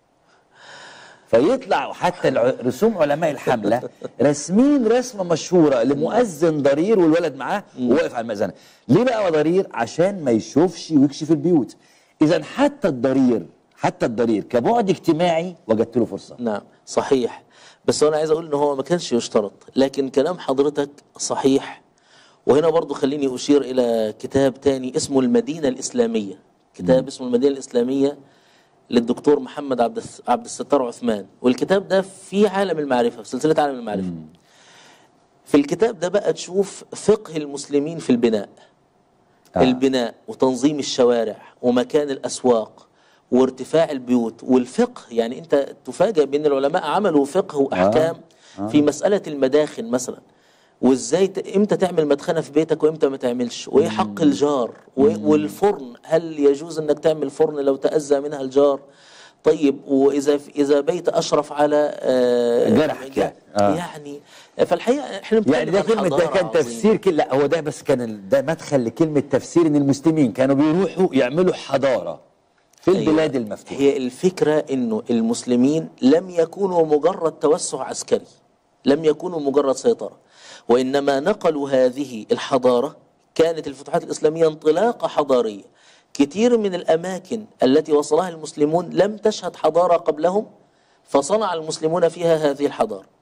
S1: فيطلع حتى الع- رسوم علماء الحمله رسمين رسمه مشهوره لمؤذن ضرير والولد معاه وواقف على المأذنه ليه بقى هو ضرير عشان ما يشوفش ويكشف البيوت اذا حتى الضرير حتى الضرير كبعد اجتماعي وجدت له فرصه
S2: نعم صحيح بس انا عايز اقول ان هو ما كانش يشترط لكن كلام حضرتك صحيح وهنا برضو خليني اشير الى كتاب تاني اسمه المدينه الاسلاميه كتاب اسمه المدينه الاسلاميه للدكتور محمد عبد الس- عبد الستار عثمان والكتاب ده في عالم المعرفه في سلسله عالم المعرفه في الكتاب ده بقى تشوف فقه المسلمين في البناء
S1: آه.
S2: آه. البناء وتنظيم الشوارع ومكان الأسواق وارتفاع البيوت والفقه يعني أنت تفاجأ بأن العلماء عملوا فقه وأحكام
S1: آه.
S2: آه. في مسألة المداخن مثلا وازاي ت... امتى تعمل مدخنه في بيتك وامتى ما تعملش وايه حق الجار و... والفرن هل يجوز انك تعمل فرن لو تاذى منها الجار طيب واذا اذا بيت اشرف على آه
S1: جرحك يعني. آه.
S2: يعني فالحقيقه احنا بنتكلم
S1: يعني ده
S2: عن
S1: كلمة ده
S2: حضارة
S1: كان
S2: عظيمة.
S1: تفسير كده لا هو ده بس كان ال- ده مدخل لكلمة تفسير ان المسلمين كانوا بيروحوا يعملوا حضارة في
S2: أيوة.
S1: البلاد المفتوحة
S2: هي الفكرة انه المسلمين لم يكونوا مجرد توسع عسكري لم يكونوا مجرد سيطرة وإنما نقلوا هذه الحضارة كانت الفتوحات الإسلامية انطلاقة حضارية كثير من الأماكن التي وصلها المسلمون لم تشهد حضارة قبلهم فصنع المسلمون فيها هذه الحضارة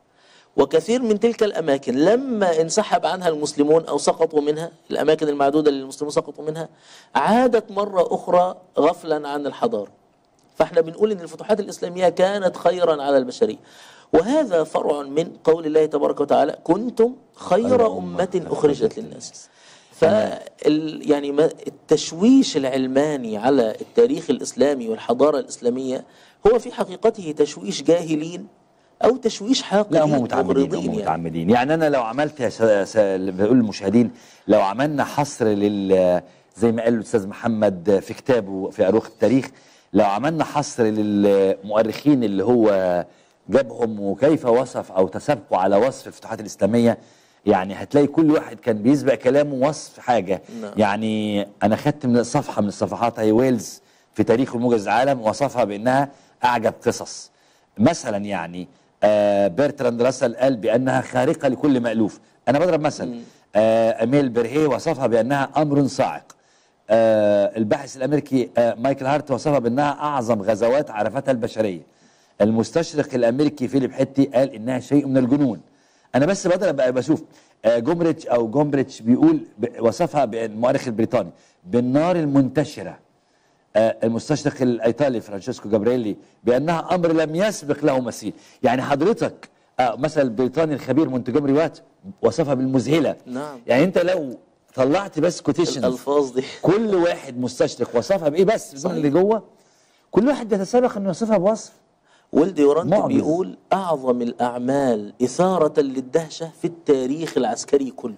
S2: وكثير من تلك الأماكن لما انسحب عنها المسلمون أو سقطوا منها الأماكن المعدودة اللي المسلمون سقطوا منها عادت مرة أخرى غفلا عن الحضارة فاحنا بنقول ان الفتوحات الاسلاميه كانت خيرا على البشريه وهذا فرع من قول الله تبارك وتعالى كنتم خير
S1: خير
S2: امه
S1: أمة
S2: اخرجت للناس فال يعني ما- التشويش العلماني على التاريخ الاسلامي والحضاره الاسلاميه هو في حقيقته تشويش جاهلين او تشويش حاقدين
S1: لا هم متعمدين
S2: مغرضين
S1: هم
S2: يعني.
S1: متعمدين يعني انا لو عملت يا س... س... بقول للمشاهدين لو عملنا حصر لل زي ما قال الاستاذ محمد في كتابه في اروخ التاريخ لو عملنا حصر للمؤرخين اللي هو جابهم وكيف وصف او تسابقوا على وصف الفتوحات الاسلاميه يعني هتلاقي كل واحد كان بيسبق كلامه وصف حاجه
S2: نعم.
S1: يعني انا خدت من صفحه من الصفحات هي ويلز في تاريخ وموجز العالم وصفها بانها اعجب قصص مثلا يعني آه بيرتراند راسل قال بانها خارقه لكل مالوف انا بضرب مثل آه اميل برهي وصفها بانها امر صاعق آه الباحث الامريكي آه مايكل هارت وصفها بانها اعظم غزوات عرفتها البشريه المستشرق الامريكي فيليب حتي قال انها شيء من الجنون انا بس بضرب بقى بشوف آه جومريتش او جومبريتش بيقول ب- وصفها بالمؤرخ البريطاني بالنار المنتشره آه، المستشرق الايطالي فرانشيسكو جابريلي بانها امر لم يسبق له مثيل يعني حضرتك آه، مثلا البريطاني الخبير مونتجومري وات وصفها بالمذهله
S2: نعم.
S1: يعني انت لو طلعت بس كوتيشن
S2: الالفاظ دي
S1: كل واحد مستشرق وصفها بايه بس بدون اللي جوه كل واحد بيتسابق انه يوصفها بوصف
S2: ولدي يورانت
S1: معجز.
S2: بيقول اعظم الاعمال اثاره للدهشه في التاريخ العسكري كله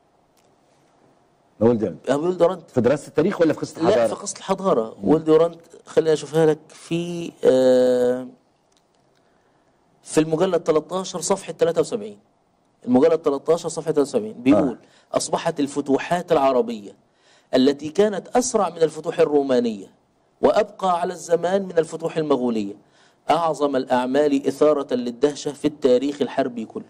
S1: نقول ده
S2: بيقول دورانت
S1: في دراسه التاريخ ولا في قصه
S2: لا
S1: الحضاره؟
S2: في قصة الحضارة ولد يورانت خليني أشوفها لك في آه، في المجلد 13 صفحة 73 المجلد 13 صفحة 73 بيقول أصبحت الفتوحات العربية التي كانت أسرع من الفتوح الرومانية وأبقى على الزمان من الفتوح المغولية أعظم الأعمال إثارة للدهشة في التاريخ الحربي كله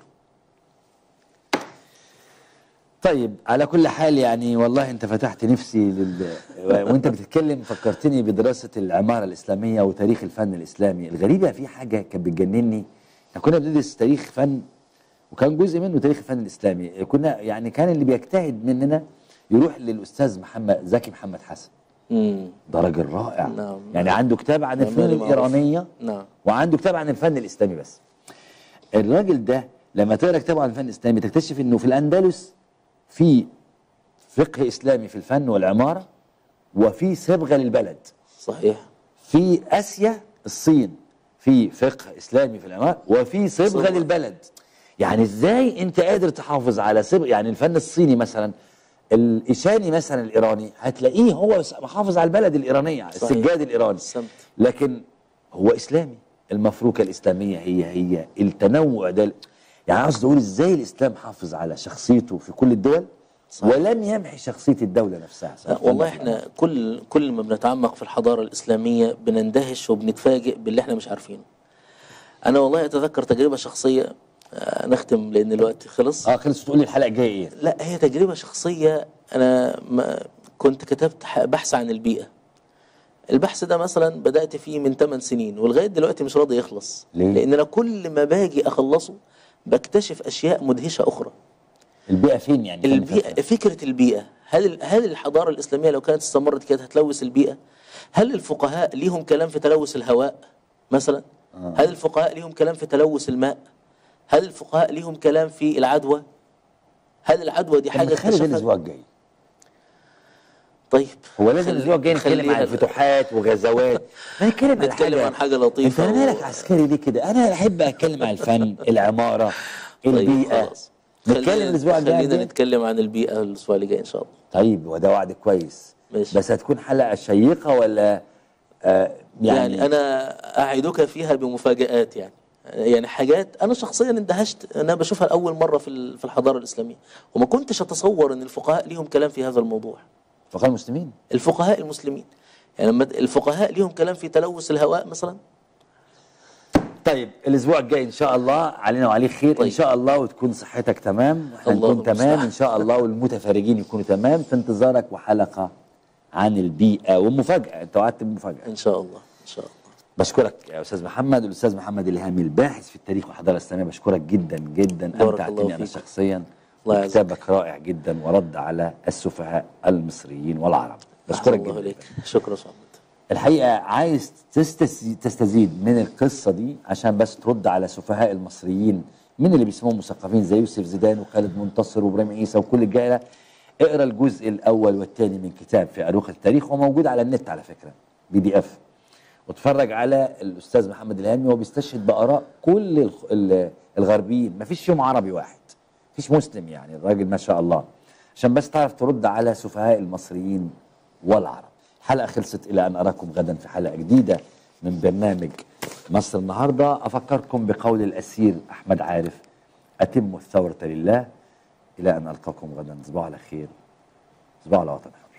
S1: طيب على كل حال يعني والله انت فتحت نفسي لل... وانت بتتكلم فكرتني بدراسه العماره الاسلاميه وتاريخ الفن الاسلامي الغريبه في حاجه كانت بتجنني احنا كنا بندرس تاريخ فن وكان جزء منه تاريخ الفن الاسلامي كنا يعني كان اللي بيجتهد مننا يروح للاستاذ محمد زكي محمد حسن
S2: مم.
S1: ده راجل رائع
S2: نعم.
S1: يعني عنده كتاب عن الفنون
S2: معماري معروف.
S1: الايرانيه
S2: نعم
S1: وعنده كتاب عن الفن الاسلامي بس الراجل ده لما تقرا كتابه عن الفن الاسلامي تكتشف انه في الاندلس في فقه اسلامي في الفن والعماره وفي صبغه للبلد
S2: صحيح
S1: في اسيا الصين في فقه اسلامي في العماره وفي صبغه
S2: صبغة.
S1: للبلد يعني ازاي انت قادر تحافظ على صبغه يعني الفن الصيني مثلا الايشاني مثلا الايراني هتلاقيه هو محافظ على البلد الايرانيه
S2: صحيح.
S1: السجاد الايراني
S2: السمت.
S1: لكن هو اسلامي المفروكه الاسلاميه هي هي التنوع ده يعني عاوز اقول ازاي الاسلام حافظ على شخصيته في كل الدول
S2: صحيح.
S1: ولم يمحي شخصيه الدوله نفسها
S2: لا والله احنا كل كل ما بنتعمق في الحضاره الاسلاميه بنندهش وبنتفاجئ باللي احنا مش عارفينه. انا والله اتذكر تجربه شخصيه آه، نختم لان الوقت خلص.
S1: اه خلص تقول لي الحلقه الجايه ايه
S2: لا هي تجربه شخصيه انا ما كنت كتبت ح- بحث عن البيئه. البحث ده مثلا بدات فيه من 8 سنين ولغايه دلوقتي مش راضي يخلص.
S1: ليه؟
S2: لان انا كل ما باجي اخلصه بكتشف اشياء مدهشه اخرى.
S1: البيئه فين يعني
S2: البيئة فكرة البيئة هل هل الحضارة الإسلامية لو كانت استمرت كانت هتلوث البيئة؟ هل الفقهاء ليهم كلام في تلوث الهواء مثلا؟ هل الفقهاء ليهم كلام في تلوث الماء؟ هل الفقهاء ليهم كلام في العدوى؟ هل العدوى دي حاجة
S1: حاجه خلي ده
S2: اكتشفها؟
S1: الاسبوع الجاي
S2: طيب
S1: هو لازم
S2: خلي-
S1: الاسبوع الجاي نتكلم
S2: خليها-
S1: عن الفتوحات وغزوات ما نتكلم عن
S2: نتكلم
S1: حاجه
S2: عن حاجة لطيفة
S1: انت
S2: و-
S1: مالك عسكري ليه كده انا احب اتكلم عن الفن العماره
S2: طيب
S1: البيئه
S2: خلاص
S1: نتكلم
S2: خلينا-
S1: الاسبوع الجاي
S2: خلينا
S1: ده؟
S2: نتكلم عن البيئة الأسبوع اللي جاي إن شاء الله
S1: طيب وده وعد كويس
S2: ماشي.
S1: بس هتكون حلقه شيقه ولا آه
S2: يعني,
S1: يعني,
S2: يعني انا اعدك فيها بمفاجآت يعني يعني حاجات انا شخصيا اندهشت انا بشوفها لاول مره في ال- في الحضاره الاسلاميه وما كنتش اتصور ان الفقهاء ليهم كلام في هذا الموضوع
S1: فقال المسلمين
S2: الفقهاء المسلمين يعني لما الفقهاء ليهم كلام في تلوث الهواء مثلا
S1: طيب الاسبوع الجاي ان شاء الله علينا وعليك خير ان
S2: طيب.
S1: شاء الله وتكون صحتك تمام واحنا
S2: الله
S1: نكون تمام
S2: المستعان.
S1: ان شاء الله والمتفرجين يكونوا تمام في انتظارك وحلقه عن البيئه ومفاجاه انت وعدت بمفاجاه
S2: ان شاء الله ان شاء الله
S1: بشكرك يا استاذ محمد الاستاذ محمد الهامي الباحث في التاريخ والحضاره الاسلاميه بشكرك جدا جدا
S2: بارك الله
S1: امتعتني انا
S2: فيك.
S1: شخصيا
S2: الله يعزك.
S1: كتابك رائع جدا ورد على السفهاء المصريين والعرب بشكرك
S2: الله
S1: جدا
S2: إليك شكرا يا أستاذ محمد
S1: الحقيقه عايز تستز- تستزيد من القصه دي عشان بس ترد على سفهاء المصريين من اللي بيسموهم مثقفين زي يوسف زيدان وخالد منتصر وابراهيم عيسى وكل الجاهله اقرا الجزء الاول والثاني من كتاب في اروخ التاريخ وموجود على النت على فكره بي دي اف واتفرج على الاستاذ محمد الهامي وهو بيستشهد باراء كل الخ- ال- الغربيين ما فيش فيهم عربي واحد فيش مسلم يعني الراجل ما شاء الله عشان بس تعرف ترد على سفهاء المصريين والعرب الحلقه خلصت الى ان اراكم غدا في حلقه جديده من برنامج مصر النهارده افكركم بقول الاسير احمد عارف اتموا الثوره لله الى ان القاكم غدا تصبحوا على خير تصبحوا على وطن حر